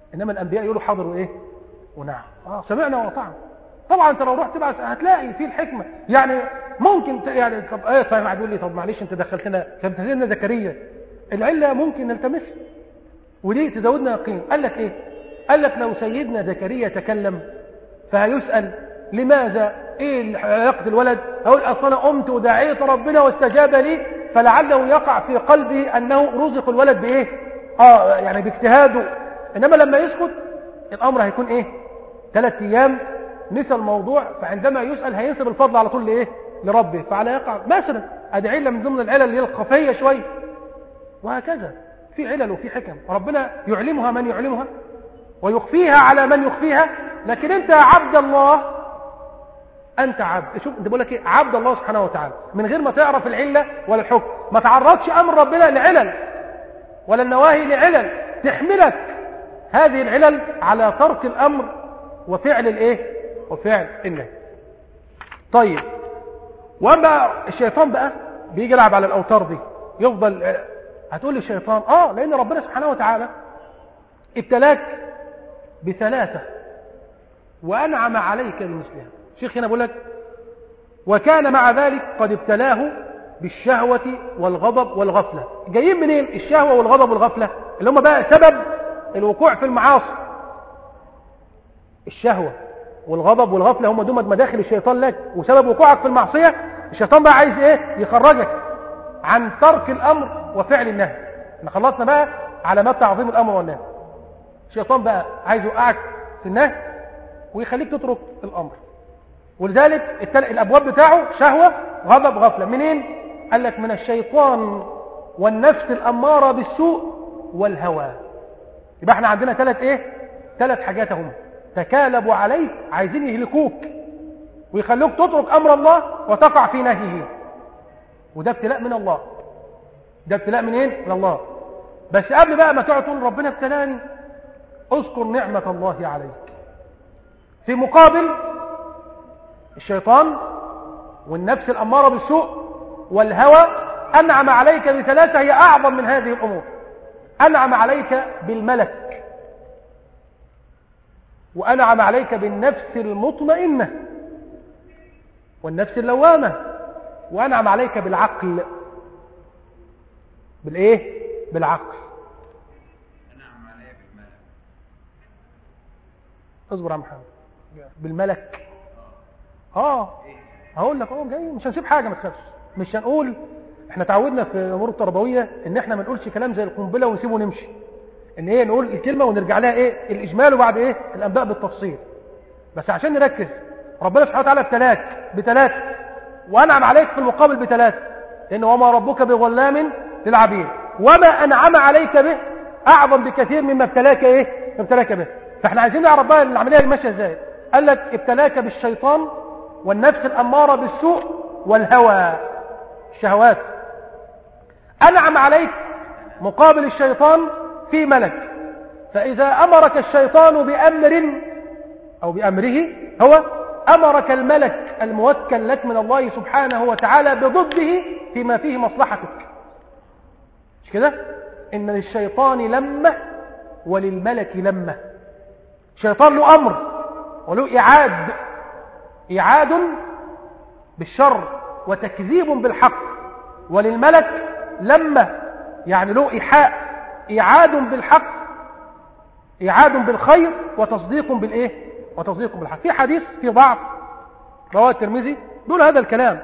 إنما الأنبياء يقولوا حاضر وإيه ونعم آه سمعنا وأطعنا طبعا انت لو رحت بقى هتلاقي فيه الحكمة يعني ممكن ت... يعني طب ايه طيب واحد يقول لي طب معلش انت دخلتنا كانت لنا زكريا العلة ممكن نلتمسها وليه تزودنا يقين قال لك ايه قال لك لو سيدنا زكريا تكلم فهيسأل لماذا ايه علاقة الولد اقول اصلا انا قمت ودعيت ربنا واستجاب لي فلعله يقع في قلبي انه رزق الولد بايه اه يعني باجتهاده انما لما يسكت الامر هيكون ايه ثلاث ايام نسى الموضوع فعندما يسأل هينسب الفضل على طول لايه لربه فعلى يقع مثلا ادي عله من ضمن العلل اللي هي الخفيه شويه وهكذا في علل وفي حكم ربنا يعلمها من يعلمها ويخفيها على من يخفيها لكن انت يا عبد الله انت عبد شوف انت بقول لك ايه عبد الله سبحانه وتعالى من غير ما تعرف العله ولا الحكم ما تعرضش امر ربنا لعلل ولا النواهي لعلل تحملك هذه العلل على ترك الامر وفعل الايه وفعل النهي طيب واما الشيطان بقى بيجي يلعب على الاوتار دي يفضل هتقول لي الشيطان اه لان ربنا سبحانه وتعالى ابتلاك بثلاثه وانعم عليك بمثلها الشيخ هنا بيقول لك وكان مع ذلك قد ابتلاه بالشهوة والغضب والغفلة جايين منين الشهوة والغضب والغفلة اللي هم بقى سبب الوقوع في المعاصي الشهوة والغضب والغفلة هم دول مداخل الشيطان لك وسبب وقوعك في المعصية الشيطان بقى عايز ايه يخرجك عن ترك الامر وفعل النهي احنا خلصنا بقى علامات تعظيم الامر والنهي الشيطان بقى عايز يوقعك في النهي ويخليك تترك الامر ولذلك الابواب بتاعه شهوة غضب غفلة منين قال لك من الشيطان والنفس الامارة بالسوء والهوى يبقى احنا عندنا ثلاث ايه ثلاث حاجات هم تكالبوا عليك عايزين يهلكوك ويخلوك تترك أمر الله وتقع في نهيه وده ابتلاء من الله ده ابتلاء من ايه؟ من الله بس قبل بقى ما تقعد تقول ربنا ابتلاني اذكر نعمة الله عليك في مقابل الشيطان والنفس الأمارة بالسوء والهوى أنعم عليك بثلاثة هي أعظم من هذه الأمور أنعم عليك بالملك وأنعم عليك بالنفس المطمئنة والنفس اللوامة وأنعم عليك بالعقل بالإيه؟ بالعقل أنعم علي بالملك اصبر يا محمد بالملك اه هقول لك اه جاي مش هنسيب حاجه ما تخافش مش هنقول احنا تعودنا في الامور التربويه ان احنا ما نقولش كلام زي القنبله ونسيبه ونمشي ان ايه نقول الكلمه ونرجع لها ايه الاجمال وبعد ايه الانباء بالتفصيل بس عشان نركز ربنا سبحانه وتعالى ابتلاك بثلاث وانعم عليك في المقابل بثلاث لان وما ربك بظلام للعبيد وما انعم عليك به اعظم بكثير مما ابتلاك ايه ابتلاك به فاحنا عايزين نعرف بقى العمليه دي ماشيه ازاي قال لك ابتلاك بالشيطان والنفس الاماره بالسوء والهوى الشهوات انعم عليك مقابل الشيطان في ملك فاذا امرك الشيطان بامر او بامره هو امرك الملك الموكل لك من الله سبحانه وتعالى بضده فيما فيه مصلحتك مش كده ان للشيطان لمه وللملك لمه الشيطان له امر وله اعاد اعاد بالشر وتكذيب بالحق وللملك لمه يعني له ايحاء اعاد بالحق اعاد بالخير وتصديق بالايه وتصديق بالحق في حديث في ضعف رواه الترمذي بيقول هذا الكلام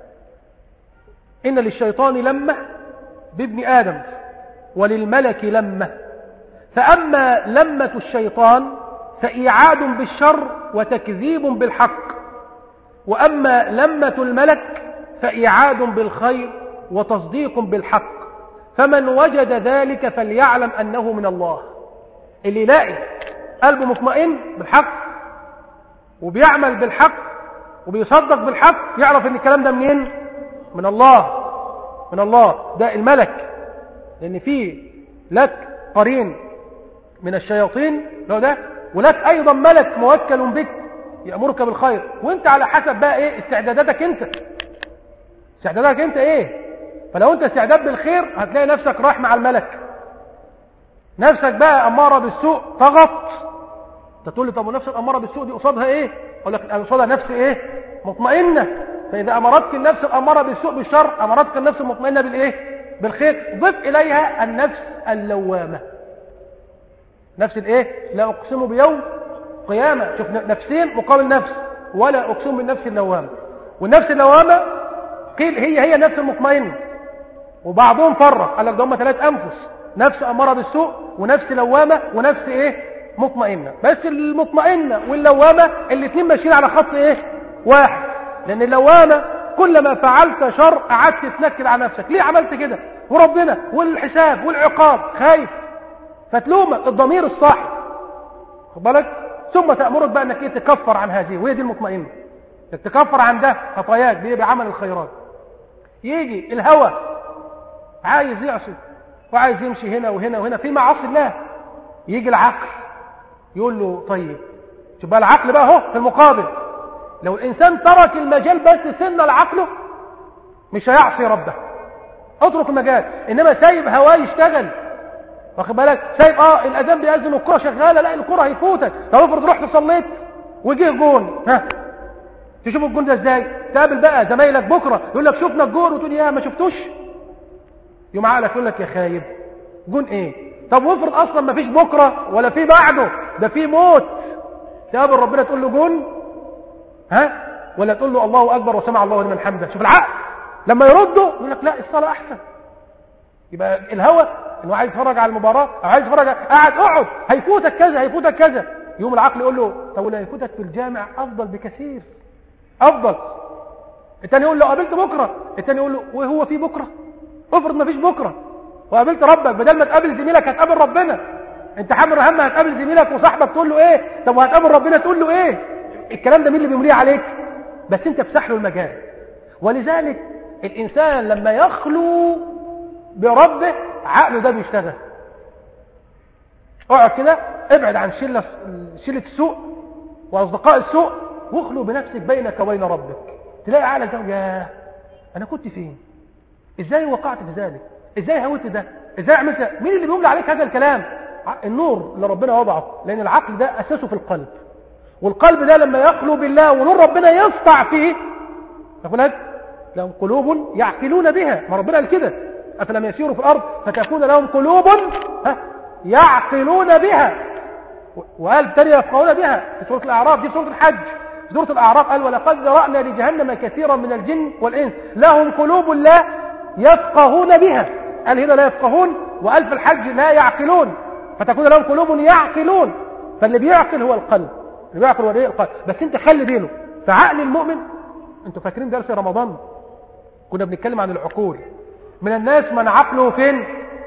ان للشيطان لمه بابن ادم وللملك لمه فاما لمه الشيطان فايعاد بالشر وتكذيب بالحق واما لمه الملك فايعاد بالخير وتصديق بالحق فمن وجد ذلك فليعلم انه من الله اللي يلاقي قلبه مطمئن بالحق وبيعمل بالحق وبيصدق بالحق يعرف ان الكلام ده منين من الله من الله ده الملك لان في لك قرين من الشياطين لو ده ولك ايضا ملك موكل بك يأمرك بالخير وانت على حسب بقى ايه استعداداتك انت استعداداتك انت ايه فلو انت استعداد بالخير هتلاقي نفسك رايح مع الملك نفسك بقى أمارة بالسوء تغط تقول لي طب ونفس الأمارة بالسوء دي قصادها إيه أقول لك قصادها نفس إيه مطمئنة فإذا أمرتك النفس الأمارة بالسوء بالشر أمرتك النفس المطمئنة بالإيه بالخير ضف إليها النفس اللوامة نفس الإيه لا أقسم بيوم قيامة شوف نفسين مقابل نفس ولا أقسم بالنفس اللوامة والنفس اللوامة قيل هي هي نفس المطمئنة وبعضهم فرق قال لك ده هم ثلاث أنفس نفس أمارة بالسوء ونفس لوامة ونفس إيه مطمئنة بس المطمئنة واللوامة الاثنين ماشيين على خط إيه واحد لأن اللوامة كلما فعلت شر قعدت تنكد على نفسك ليه عملت كده وربنا والحساب والعقاب خايف فتلومك الضمير الصاحي خد بالك ثم تأمرك بقى انك ايه تكفر عن هذه وهي دي المطمئنة تكفر عن ده خطاياك دي بعمل الخيرات يجي الهوى عايز يعصي وعايز يمشي هنا وهنا وهنا في معاصي الله يجي العقل يقول له طيب شوف بقى العقل بقى اهو في المقابل لو الانسان ترك المجال بس سن لعقله مش هيعصي ربه اترك المجال انما سايب هواه يشتغل واخد بالك سايب اه الاذان بيأذن والكره شغاله لا الكره هيفوتك طب افرض رحت صليت وجه جون ها تشوف الجون ده ازاي تقابل بقى زمايلك بكره يقول لك شفنا الجون وتقول يا ما شفتوش يوم عقلك يقول لك يا خايب جون ايه طب وافرض اصلا ما فيش بكره ولا في بعده ده في موت تقابل ربنا تقول له جون ها ولا تقول له الله اكبر وسمع الله لمن حمده شوف العقل لما يرده يقول لك لا الصلاه احسن يبقى الهوى انه عايز يتفرج على المباراه او عايز يتفرج قاعد اقعد هيفوتك كذا هيفوتك كذا يوم العقل يقول له طب ولا هيفوتك في الجامع افضل بكثير افضل الثاني يقول له قابلت بكره الثاني يقول له وهو في بكره افرض ما فيش بكره وقابلت ربك بدل ما تقابل زميلك هتقابل ربنا انت حامل هم هتقابل زميلك وصاحبك تقول له ايه طب وهتقابل ربنا تقول له ايه الكلام ده مين اللي بيمليه عليك بس انت افسح له المجال ولذلك الانسان لما يخلو بربه عقله ده بيشتغل اقعد كده ابعد عن شله شله السوء واصدقاء السوء واخلو بنفسك بينك وبين ربك تلاقي عقلك ده يا انا كنت فين ازاي وقعت في ذلك ازاي هويت ده ازاي عملت ده مين اللي بيملى عليك هذا الكلام النور اللي ربنا وضعه لان العقل ده اساسه في القلب والقلب ده لما يخلو بالله ونور ربنا يسطع فيه يقول لهم قلوب يعقلون بها ما ربنا قال كده أفلم يسيروا في الأرض فتكون لهم قلوب ها يعقلون بها وقال تاني يفقهون بها في سورة الأعراف دي سورة الحج في سورة الأعراف قال ولقد ذرأنا لجهنم كثيرا من الجن والإنس لهم قلوب لا يفقهون بها قال هنا لا يفقهون وقال في الحج لا يعقلون فتكون لهم قلوب يعقلون فاللي بيعقل هو القلب اللي بيعقل هو القلب بس انت خلي بينه فعقل المؤمن انتوا فاكرين درس رمضان كنا بنتكلم عن العقول من الناس من عقله فين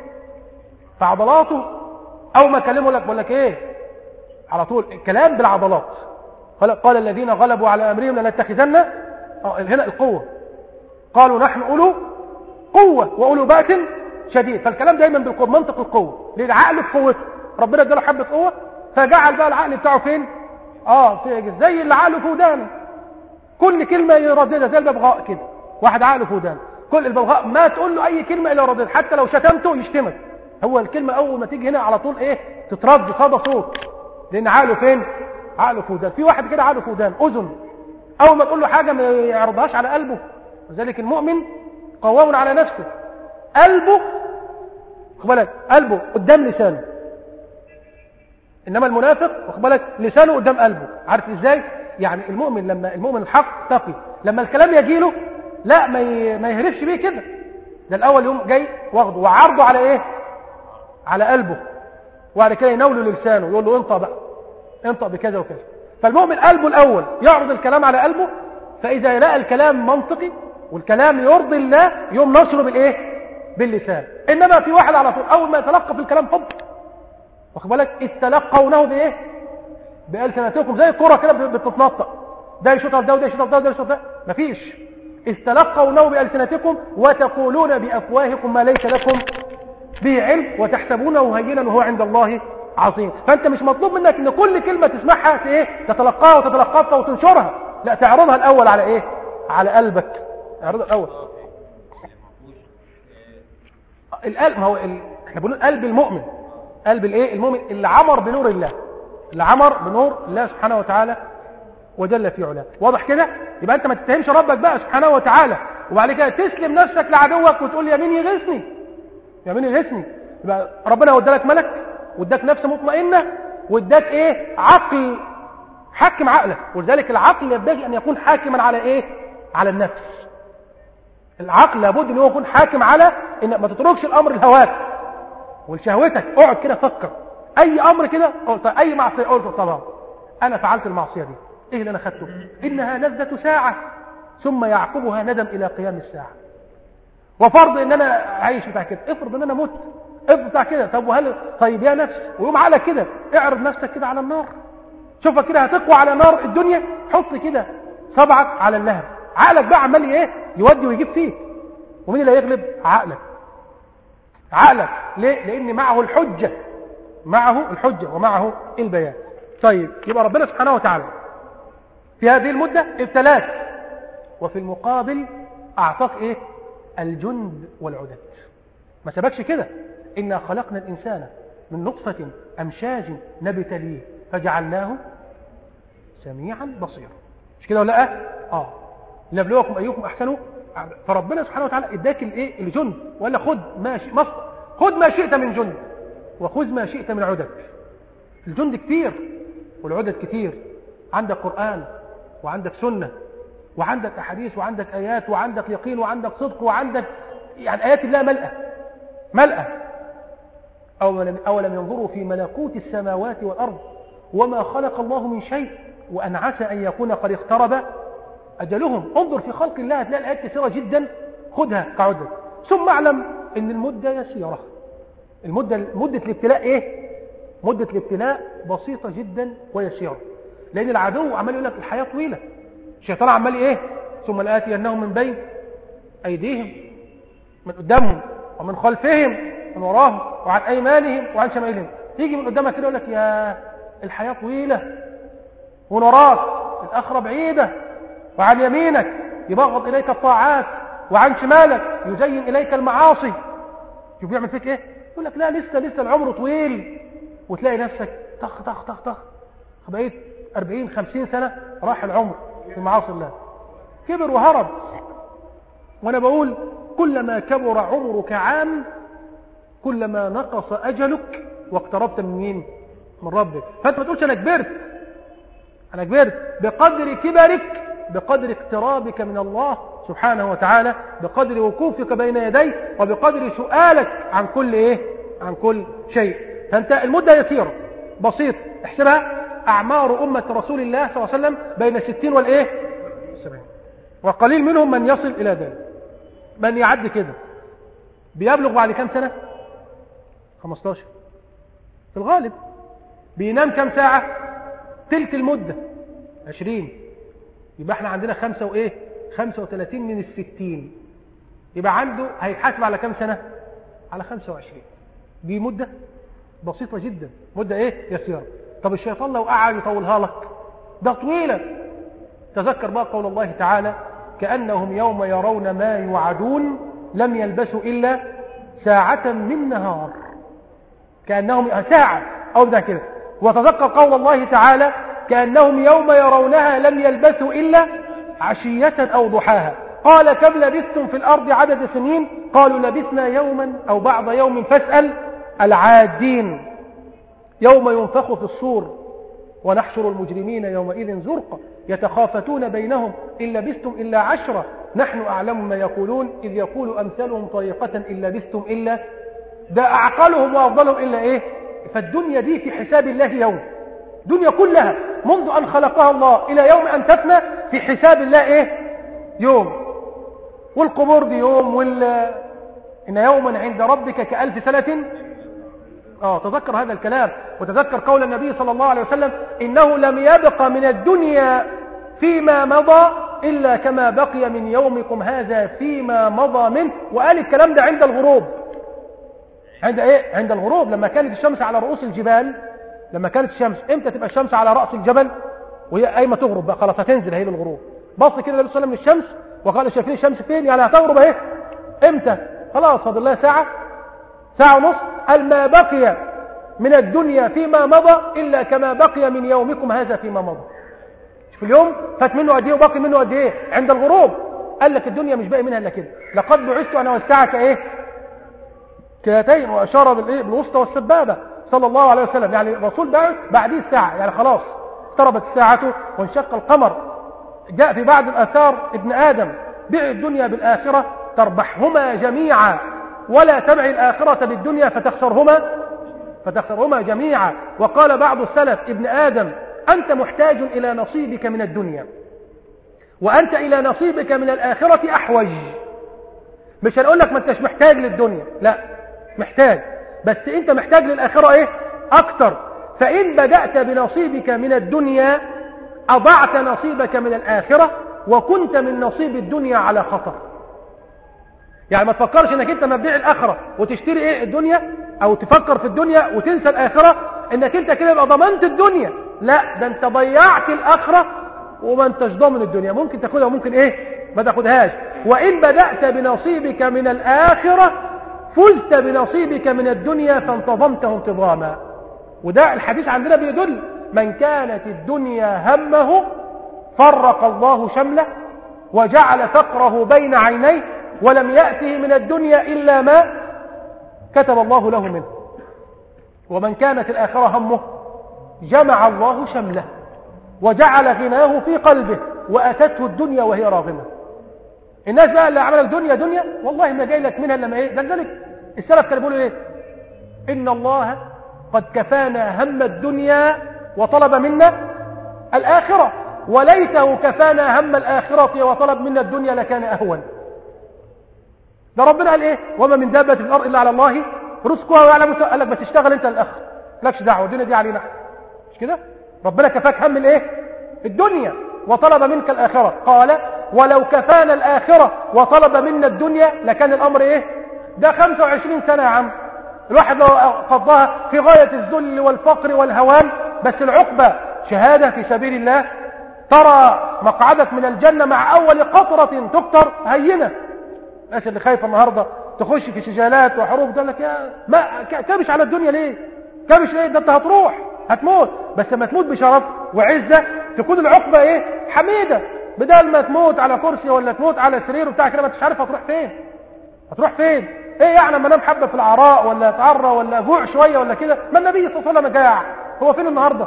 في عضلاته او ما كلمه لك بقول لك ايه على طول الكلام بالعضلات قال, قال الذين غلبوا على امرهم لنتخذن اه هنا القوه قالوا نحن اولو قوه واولو باس شديد فالكلام دايما بالقوه منطق القوه ليه العقل في قوته ربنا اداله حبه قوه فجعل بقى العقل بتاعه فين اه في زي اللي عقله في ودانه كل كلمه يرددها زي الببغاء كده واحد عقله في ودانه كل الببغاء ما تقول له اي كلمه الا يرددها حتى لو شتمته يشتمك هو الكلمه اول ما تيجي هنا على طول ايه تترد صدى صوت لان عقله فين عقله في ودان في واحد كده عقله في ودان اذن اول ما تقول له حاجه ما يعرضهاش على قلبه لذلك المؤمن قوام على نفسه قلبه خد بالك قلبه قدام لسانه انما المنافق واخد بالك لسانه قدام قلبه عارف ازاي يعني المؤمن لما المؤمن الحق تقي لما الكلام يجي له لا ما ما يهرفش بيه كده ده الاول يوم جاي واخده وعرضه على ايه على قلبه وبعد كده يناوله لسانه يقول له انطق بقى انطق بكذا وكذا فالمؤمن قلبه الاول يعرض الكلام على قلبه فاذا لقى الكلام منطقي والكلام يرضي الله يوم نشره بالايه باللسان انما في واحد على طول اول ما يتلقى في الكلام حب واخد بالك استلقونه بايه بألسنتكم زي الكرة كده بتتنطق ده يشوطها ده وده يشوطها ده وده يشوطها ده مفيش استلقونه بألسنتكم وتقولون بأفواهكم ما ليس لكم به علم وتحسبونه هينا وهو عند الله عظيم فأنت مش مطلوب منك ان كل كلمة تسمعها ايه تتلقاها وتتلقفها وتنشرها لا تعرضها الأول على ايه على قلبك اعرضها الأول القلب ما هو ال... احنا بنقول قلب المؤمن قلب الايه المؤمن اللي عمر بنور الله اللي عمر بنور الله سبحانه وتعالى وجل في علاه واضح كده يبقى انت ما تتهمش ربك بقى سبحانه وتعالى وبعد كده تسلم نفسك لعدوك وتقول يا مين يغيثني يا مين يغيثني يبقى ربنا ودالك ملك واداك نفس مطمئنه واداك ايه عقل حكم عقلك ولذلك العقل ينبغي ان يكون حاكما على ايه على النفس العقل لابد ان هو يكون حاكم على ان ما تتركش الامر لهواك ولشهوتك اقعد كده فكر اي امر كده قلت اي معصيه قلت طبعا انا فعلت المعصيه دي ايه اللي انا خدته انها لذه ساعه ثم يعقبها ندم الى قيام الساعه وفرض ان انا عايش بتاع كده افرض ان انا مت افرض بتاع كده طب وهل طيب يا نفس ويوم على كده اعرض نفسك كده على النار شوفك كده هتقوى على نار الدنيا حط كده صبعك على اللهب عقلك بقى عمال ايه يودي ويجيب فيك ومين اللي هيغلب عقلك عقلك ليه لان معه الحجه معه الحجه ومعه البيان طيب يبقى ربنا سبحانه وتعالى في هذه المده ابتلاك وفي المقابل اعطاك ايه الجند والعدد ما سبكش كده انا خلقنا الانسان من نطفه امشاج نبتليه فجعلناه سميعا بصيرا مش كده ولا لا اه لنبلوكم ايكم احسن فربنا سبحانه وتعالى اداك الايه الجند ولا خد ما شئ مصر خد ما شئت من جند وخذ ما شئت من عدد الجند كتير والعدد كتير عندك قرآن وعندك سنة وعندك أحاديث وعندك آيات وعندك يقين وعندك صدق وعندك يعني آيات الله ملأة ملأة أولم, أولم ينظروا في ملكوت السماوات والأرض وما خلق الله من شيء وأن عسى أن يكون قد اقترب أجلهم انظر في خلق الله هتلاقي الآيات كثيرة جدا خذها كعدد ثم اعلم أن المدة يسيرة المدة مدة الابتلاء إيه؟ مدة الابتلاء بسيطة جدا ويسيرة لأن العدو عمال يقول لك الحياة طويلة الشيطان عمال إيه؟ ثم لآتينهم من بين أيديهم من قدامهم ومن خلفهم من وراهم وعن أيمانهم وعن شمائلهم تيجي من قدامك كده يقول لك يا الحياة طويلة ومن وراك الآخرة بعيدة وعن يمينك يبغض إليك الطاعات وعن شمالك يزين إليك المعاصي شوف بيعمل فيك إيه يقول لك لا لسه لسه العمر طويل وتلاقي نفسك طخ طخ طخ طخ بقيت 40 50 سنة راح العمر في معاصي الله كبر وهرب وانا بقول كلما كبر عمرك عام كلما نقص اجلك واقتربت من مين من ربك فانت ما تقولش انا كبرت انا كبرت بقدر كبرك بقدر اقترابك من الله سبحانه وتعالى بقدر وقوفك بين يديه وبقدر سؤالك عن كل ايه عن كل شيء فانت المدة يسيرة بسيط احسبها اعمار امة رسول الله صلى الله عليه وسلم بين الستين والايه السبعين وقليل منهم من يصل الى ذلك من يعد كده بيبلغ بعد كام سنة 15 في الغالب بينام كام ساعة تلك المدة 20 يبقى احنا عندنا خمسة وايه 35 من الستين يبقى عنده هيتحاسب على كام سنة على 25 دي مدة بسيطة جدا مدة ايه يسيرة طب الشيطان لو قعد يطولها لك ده طويلة تذكر بقى قول الله تعالى كأنهم يوم يرون ما يوعدون لم يلبسوا إلا ساعة من نهار كأنهم ساعة أو ده كده وتذكر قول الله تعالى كأنهم يوم يرونها لم يلبثوا إلا عشية أو ضحاها قال كم لبثتم في الأرض عدد سنين قالوا لبثنا يوما أو بعض يوم فاسأل العادين يوم ينفخ في الصور ونحشر المجرمين يومئذ زرقا يتخافتون بينهم إن لبثتم إلا عشرة نحن أعلم ما يقولون إذ يقول أمثالهم طريقة إن لبثتم إلا ده أعقلهم وأفضلهم إلا إيه فالدنيا دي في حساب الله يوم دنيا كلها منذ أن خلقها الله إلى يوم أن تفنى في حساب الله إيه يوم والقبور دي يوم وال إن يوما عند ربك كألف سنة آه تذكر هذا الكلام وتذكر قول النبي صلى الله عليه وسلم إنه لم يبق من الدنيا فيما مضى إلا كما بقي من يومكم هذا فيما مضى منه وقال الكلام ده عند الغروب عند ايه عند الغروب لما كانت الشمس على رؤوس الجبال لما كانت الشمس امتى تبقى الشمس على رأس الجبل وهي قايمه تغرب بقى خلاص هتنزل هي للغروب بص كده النبي صلى الله عليه وسلم للشمس وقال شايفين الشمس فين يعني هتغرب اهي امتى خلاص فاضل لها ساعه ساعه ونص قال ما بقي من الدنيا فيما مضى إلا كما بقي من يومكم هذا فيما مضى شوف اليوم فات منه قد ايه وباقي منه قد ايه عند الغروب قال لك الدنيا مش باقي منها الا كده لقد بعثت انا والساعه ايه كياتين واشار بالايه بالوسطى والسبابه صلى الله عليه وسلم يعني الرسول بعث بعديه الساعه يعني خلاص اقتربت الساعه وانشق القمر جاء في بعض الاثار ابن ادم بع الدنيا بالاخره تربحهما جميعا ولا تبع الاخره بالدنيا فتخسرهما فتخسرهما جميعا وقال بعض السلف ابن ادم انت محتاج الى نصيبك من الدنيا وأنت إلى نصيبك من الآخرة أحوج مش هنقول لك ما أنتش محتاج للدنيا لا محتاج بس أنت محتاج للآخرة إيه أكتر فإن بدأت بنصيبك من الدنيا أضعت نصيبك من الآخرة وكنت من نصيب الدنيا على خطر يعني ما تفكرش انك انت مبيع الاخره وتشتري ايه الدنيا او تفكر في الدنيا وتنسى الاخره انك انت كده يبقى ضمنت الدنيا لا ده انت ضيعت الاخره وما انتش ضامن الدنيا ممكن تاخدها وممكن ايه ما تاخدهاش وان بدأت بنصيبك من الآخرة فزت بنصيبك من الدنيا فانتظمته انتظاما وده الحديث عندنا بيدل من كانت الدنيا همه فرق الله شمله وجعل فقره بين عينيه ولم يأته من الدنيا إلا ما كتب الله له منه ومن كانت الآخرة همه جمع الله شمله وجعل غناه في قلبه وأتته الدنيا وهي راغمة الناس بقى اللي عمل الدنيا دنيا والله ما جاي لك منها لما ايه ده لذلك السلف كانوا بيقولوا ايه ان الله قد كفانا هم الدنيا وطلب منا الآخرة وليته كفانا هم الآخرة وطلب منا الدنيا لكان أهون ده ربنا قال ايه وما من دابة في الأرض إلا على الله رزقها ويعلم قال لك بس اشتغل انت الأخر لكش دعوة الدنيا دي علينا مش كده ربنا كفاك هم الايه الدنيا وطلب منك الآخرة قال ولو كفانا الآخرة وطلب منا الدنيا لكان الأمر ايه ده 25 سنة يا عم الواحد لو قضاها في غاية الذل والفقر والهوان بس العقبة شهادة في سبيل الله ترى مقعدك من الجنة مع أول قطرة تكتر هينة الناس اللي خايفة النهاردة تخش في سجالات وحروب تقول لك يا ما كابش على الدنيا ليه كابش ليه ده انت هتروح هتموت بس لما تموت بشرف وعزة تكون العقبة ايه حميدة بدل ما تموت على كرسي ولا تموت على سرير وبتاع كده ما انتش عارف هتروح فين هتروح فين ايه يعني لما انام حبه في العراء ولا اتعرى ولا جوع شويه ولا كده ما النبي صلى الله عليه وسلم جاع هو فين النهارده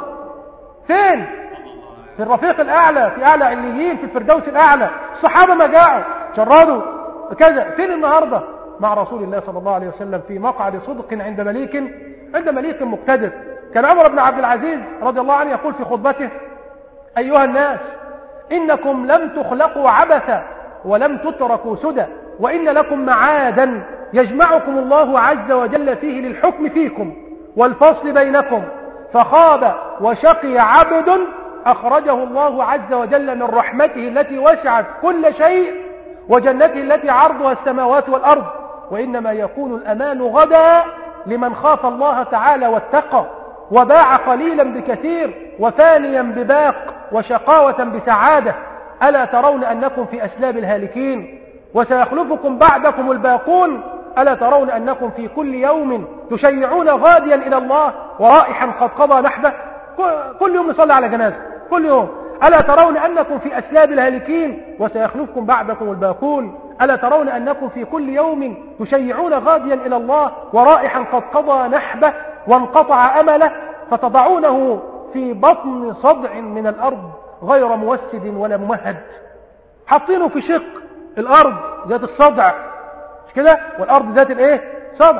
فين في الرفيق الاعلى في اعلى عليين في الفردوس الاعلى الصحابه ما جاعوا شردوا كذا فين النهارده مع رسول الله صلى الله عليه وسلم في مقعد صدق عند مليك عند مليك مقتدر كان عمر بن عبد العزيز رضي الله عنه يقول في خطبته ايها الناس انكم لم تخلقوا عبثا ولم تتركوا سدى وإن لكم معادا يجمعكم الله عز وجل فيه للحكم فيكم والفصل بينكم فخاب وشقي عبد أخرجه الله عز وجل من رحمته التي وسعت كل شيء وجنته التي عرضها السماوات والأرض وإنما يكون الأمان غدا لمن خاف الله تعالى واتقى وباع قليلا بكثير وفانيا بباق وشقاوة بسعادة ألا ترون أنكم في أسلاب الهالكين وسيخلفكم بعدكم الباقون ألا ترون أنكم في كل يوم تشيعون غاديا إلى الله ورائحا قد قضى نحبه كل يوم نصلي على جنازة كل يوم ألا ترون أنكم في أسلاب الهالكين وسيخلفكم بعدكم الباقون ألا ترون أنكم في كل يوم تشيعون غاديا إلى الله ورائحا قد قضى نحبه وانقطع أمله فتضعونه في بطن صدع من الأرض غير موسد ولا ممهد حاطينه في شق الارض ذات الصدع مش كده والارض ذات الايه صدع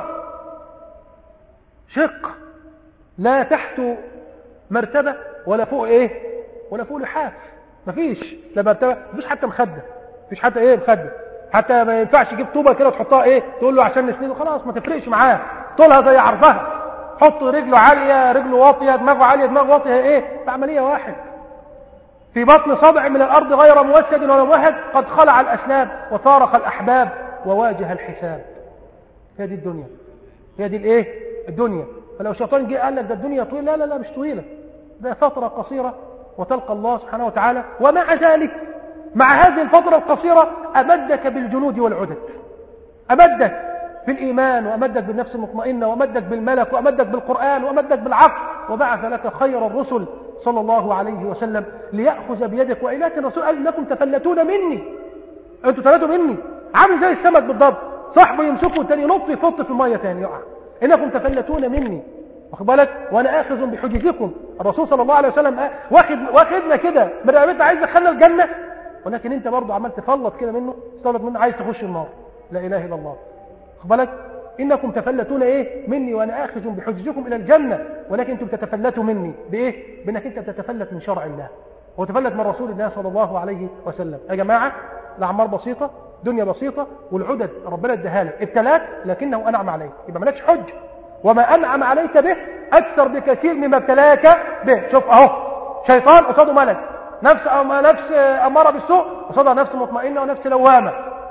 شق لا تحت مرتبه ولا فوق ايه ولا فوق لحاف مفيش لا مرتبه مفيش حتى مخده مفيش حتى ايه مخده حتى ما ينفعش تجيب طوبه كده وتحطها ايه تقول له عشان نسنده خلاص ما تفرقش معاه طولها زي عرضها حط رجله عاليه رجله واطيه دماغه عاليه دماغه واطيه ايه عمليه واحد في بطن صدع من الأرض غير موسد ولا موهد قد خلع الأسناب وفارق الأحباب وواجه الحساب هي دي الدنيا هي دي الايه الدنيا فلو شيطان جه قال لك ده الدنيا طويلة لا لا لا مش طويلة ده فترة قصيرة وتلقى الله سبحانه وتعالى ومع ذلك مع هذه الفترة القصيرة أمدك بالجنود والعدد أمدك في الإيمان وأمدك بالنفس المطمئنة وأمدك بالملك وأمدك بالقرآن وأمدك بالعقل وبعث لك خير الرسل صلى الله عليه وسلم ليأخذ بيدك وإليك الرسول قال إنكم تفلتون مني أنتوا تفلتوا مني عامل زي السمك بالضبط صاحبه يمسكه والتاني ينط يفط في المية تاني يقع إنكم تفلتون مني واخد بالك وانا اخذ بحجزكم الرسول صلى الله عليه وسلم آه، واخد واخدنا كده من رقبتنا عايز يدخلنا الجنه ولكن انت برضه عمال تفلط كده منه تفلط منه عايز تخش النار لا اله الا الله واخد بالك انكم تفلتون ايه مني وانا اخذ بحجزكم الى الجنه ولكن انتم تتفلتوا مني بايه بانك انت بتتفلت من شرع الله وتفلت من رسول الله صلى الله عليه وسلم يا جماعه الاعمار بسيطه دنيا بسيطه والعدد ربنا اداها لك ابتلاك لكنه انعم عليك يبقى مالكش حج وما أنعم عليك به أكثر بكثير مما ابتلاك به شوف أهو شيطان قصاده ملك نفس أما نفس أمارة بالسوء قصادها نفس مطمئنة ونفس لوامة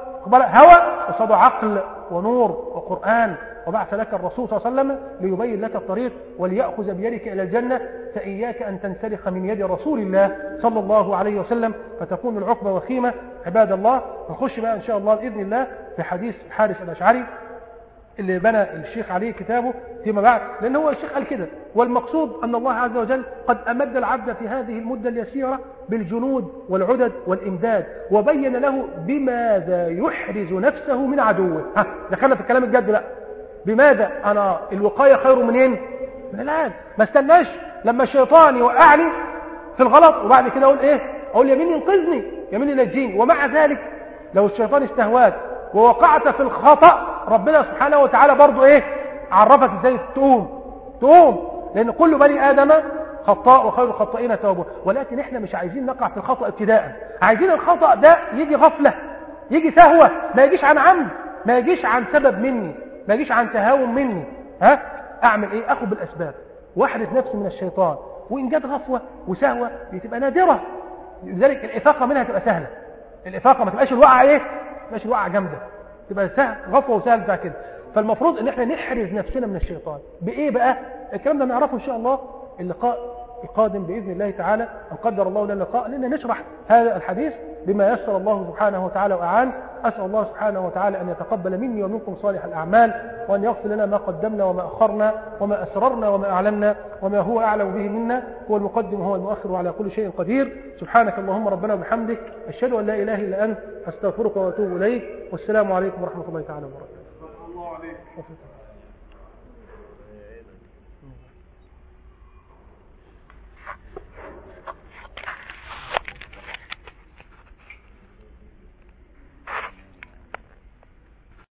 هوى قصاده عقل ونور وقرآن وبعث لك الرسول صلى الله عليه وسلم ليبين لك الطريق وليأخذ بيدك إلى الجنة فإياك أن تنسلخ من يد رسول الله صلى الله عليه وسلم فتكون العقبة وخيمة عباد الله نخش بقى إن شاء الله بإذن الله في حديث حارث الأشعري اللي بنى الشيخ عليه كتابه فيما بعد لأن هو الشيخ قال كده والمقصود أن الله عز وجل قد أمد العبد في هذه المدة اليسيرة بالجنود والعدد والإمداد وبين له بماذا يحرز نفسه من عدوه ها دخلنا في الكلام الجد بقى بماذا أنا الوقاية خير منين من الآن ما استناش لما الشيطان يوقعني في الغلط وبعد كده أقول إيه أقول يمين ينقذني يمين ينجيني ومع ذلك لو الشيطان استهواك ووقعت في الخطأ ربنا سبحانه وتعالى برضو ايه عرفك ازاي تقوم تقوم لان كل بني ادم خطاء وخير الخطائين توبون ولكن احنا مش عايزين نقع في الخطأ ابتداء عايزين الخطأ ده يجي غفلة يجي سهوة ما يجيش عن عمد ما يجيش عن سبب مني ما يجيش عن تهاون مني ها اعمل ايه اخد بالاسباب واحرز نفسي من الشيطان وان جت غفوة وسهوة بتبقى نادرة لذلك الافاقة منها تبقى سهلة الافاقة ما تبقاش الوقعة ايه ما تبقاش الوقعة جامدة تبقى سهل غفوة وسهل بتاع كده فالمفروض ان احنا نحرز نفسنا من الشيطان بايه بقى الكلام ده نعرفه ان شاء الله اللقاء القادم باذن الله تعالى ان قدر الله لنا اللقاء لنا نشرح هذا الحديث بما يسر الله سبحانه وتعالى واعان اسال الله سبحانه وتعالى ان يتقبل مني ومنكم صالح الاعمال وان يغفر لنا ما قدمنا وما اخرنا وما اسررنا وما اعلنا وما هو اعلم به منا هو المقدم وهو المؤخر وعلى كل شيء قدير سبحانك اللهم ربنا وبحمدك اشهد ان لا اله الا انت استغفرك واتوب اليك والسلام عليكم ورحمه الله تعالى وبركاته الله عليك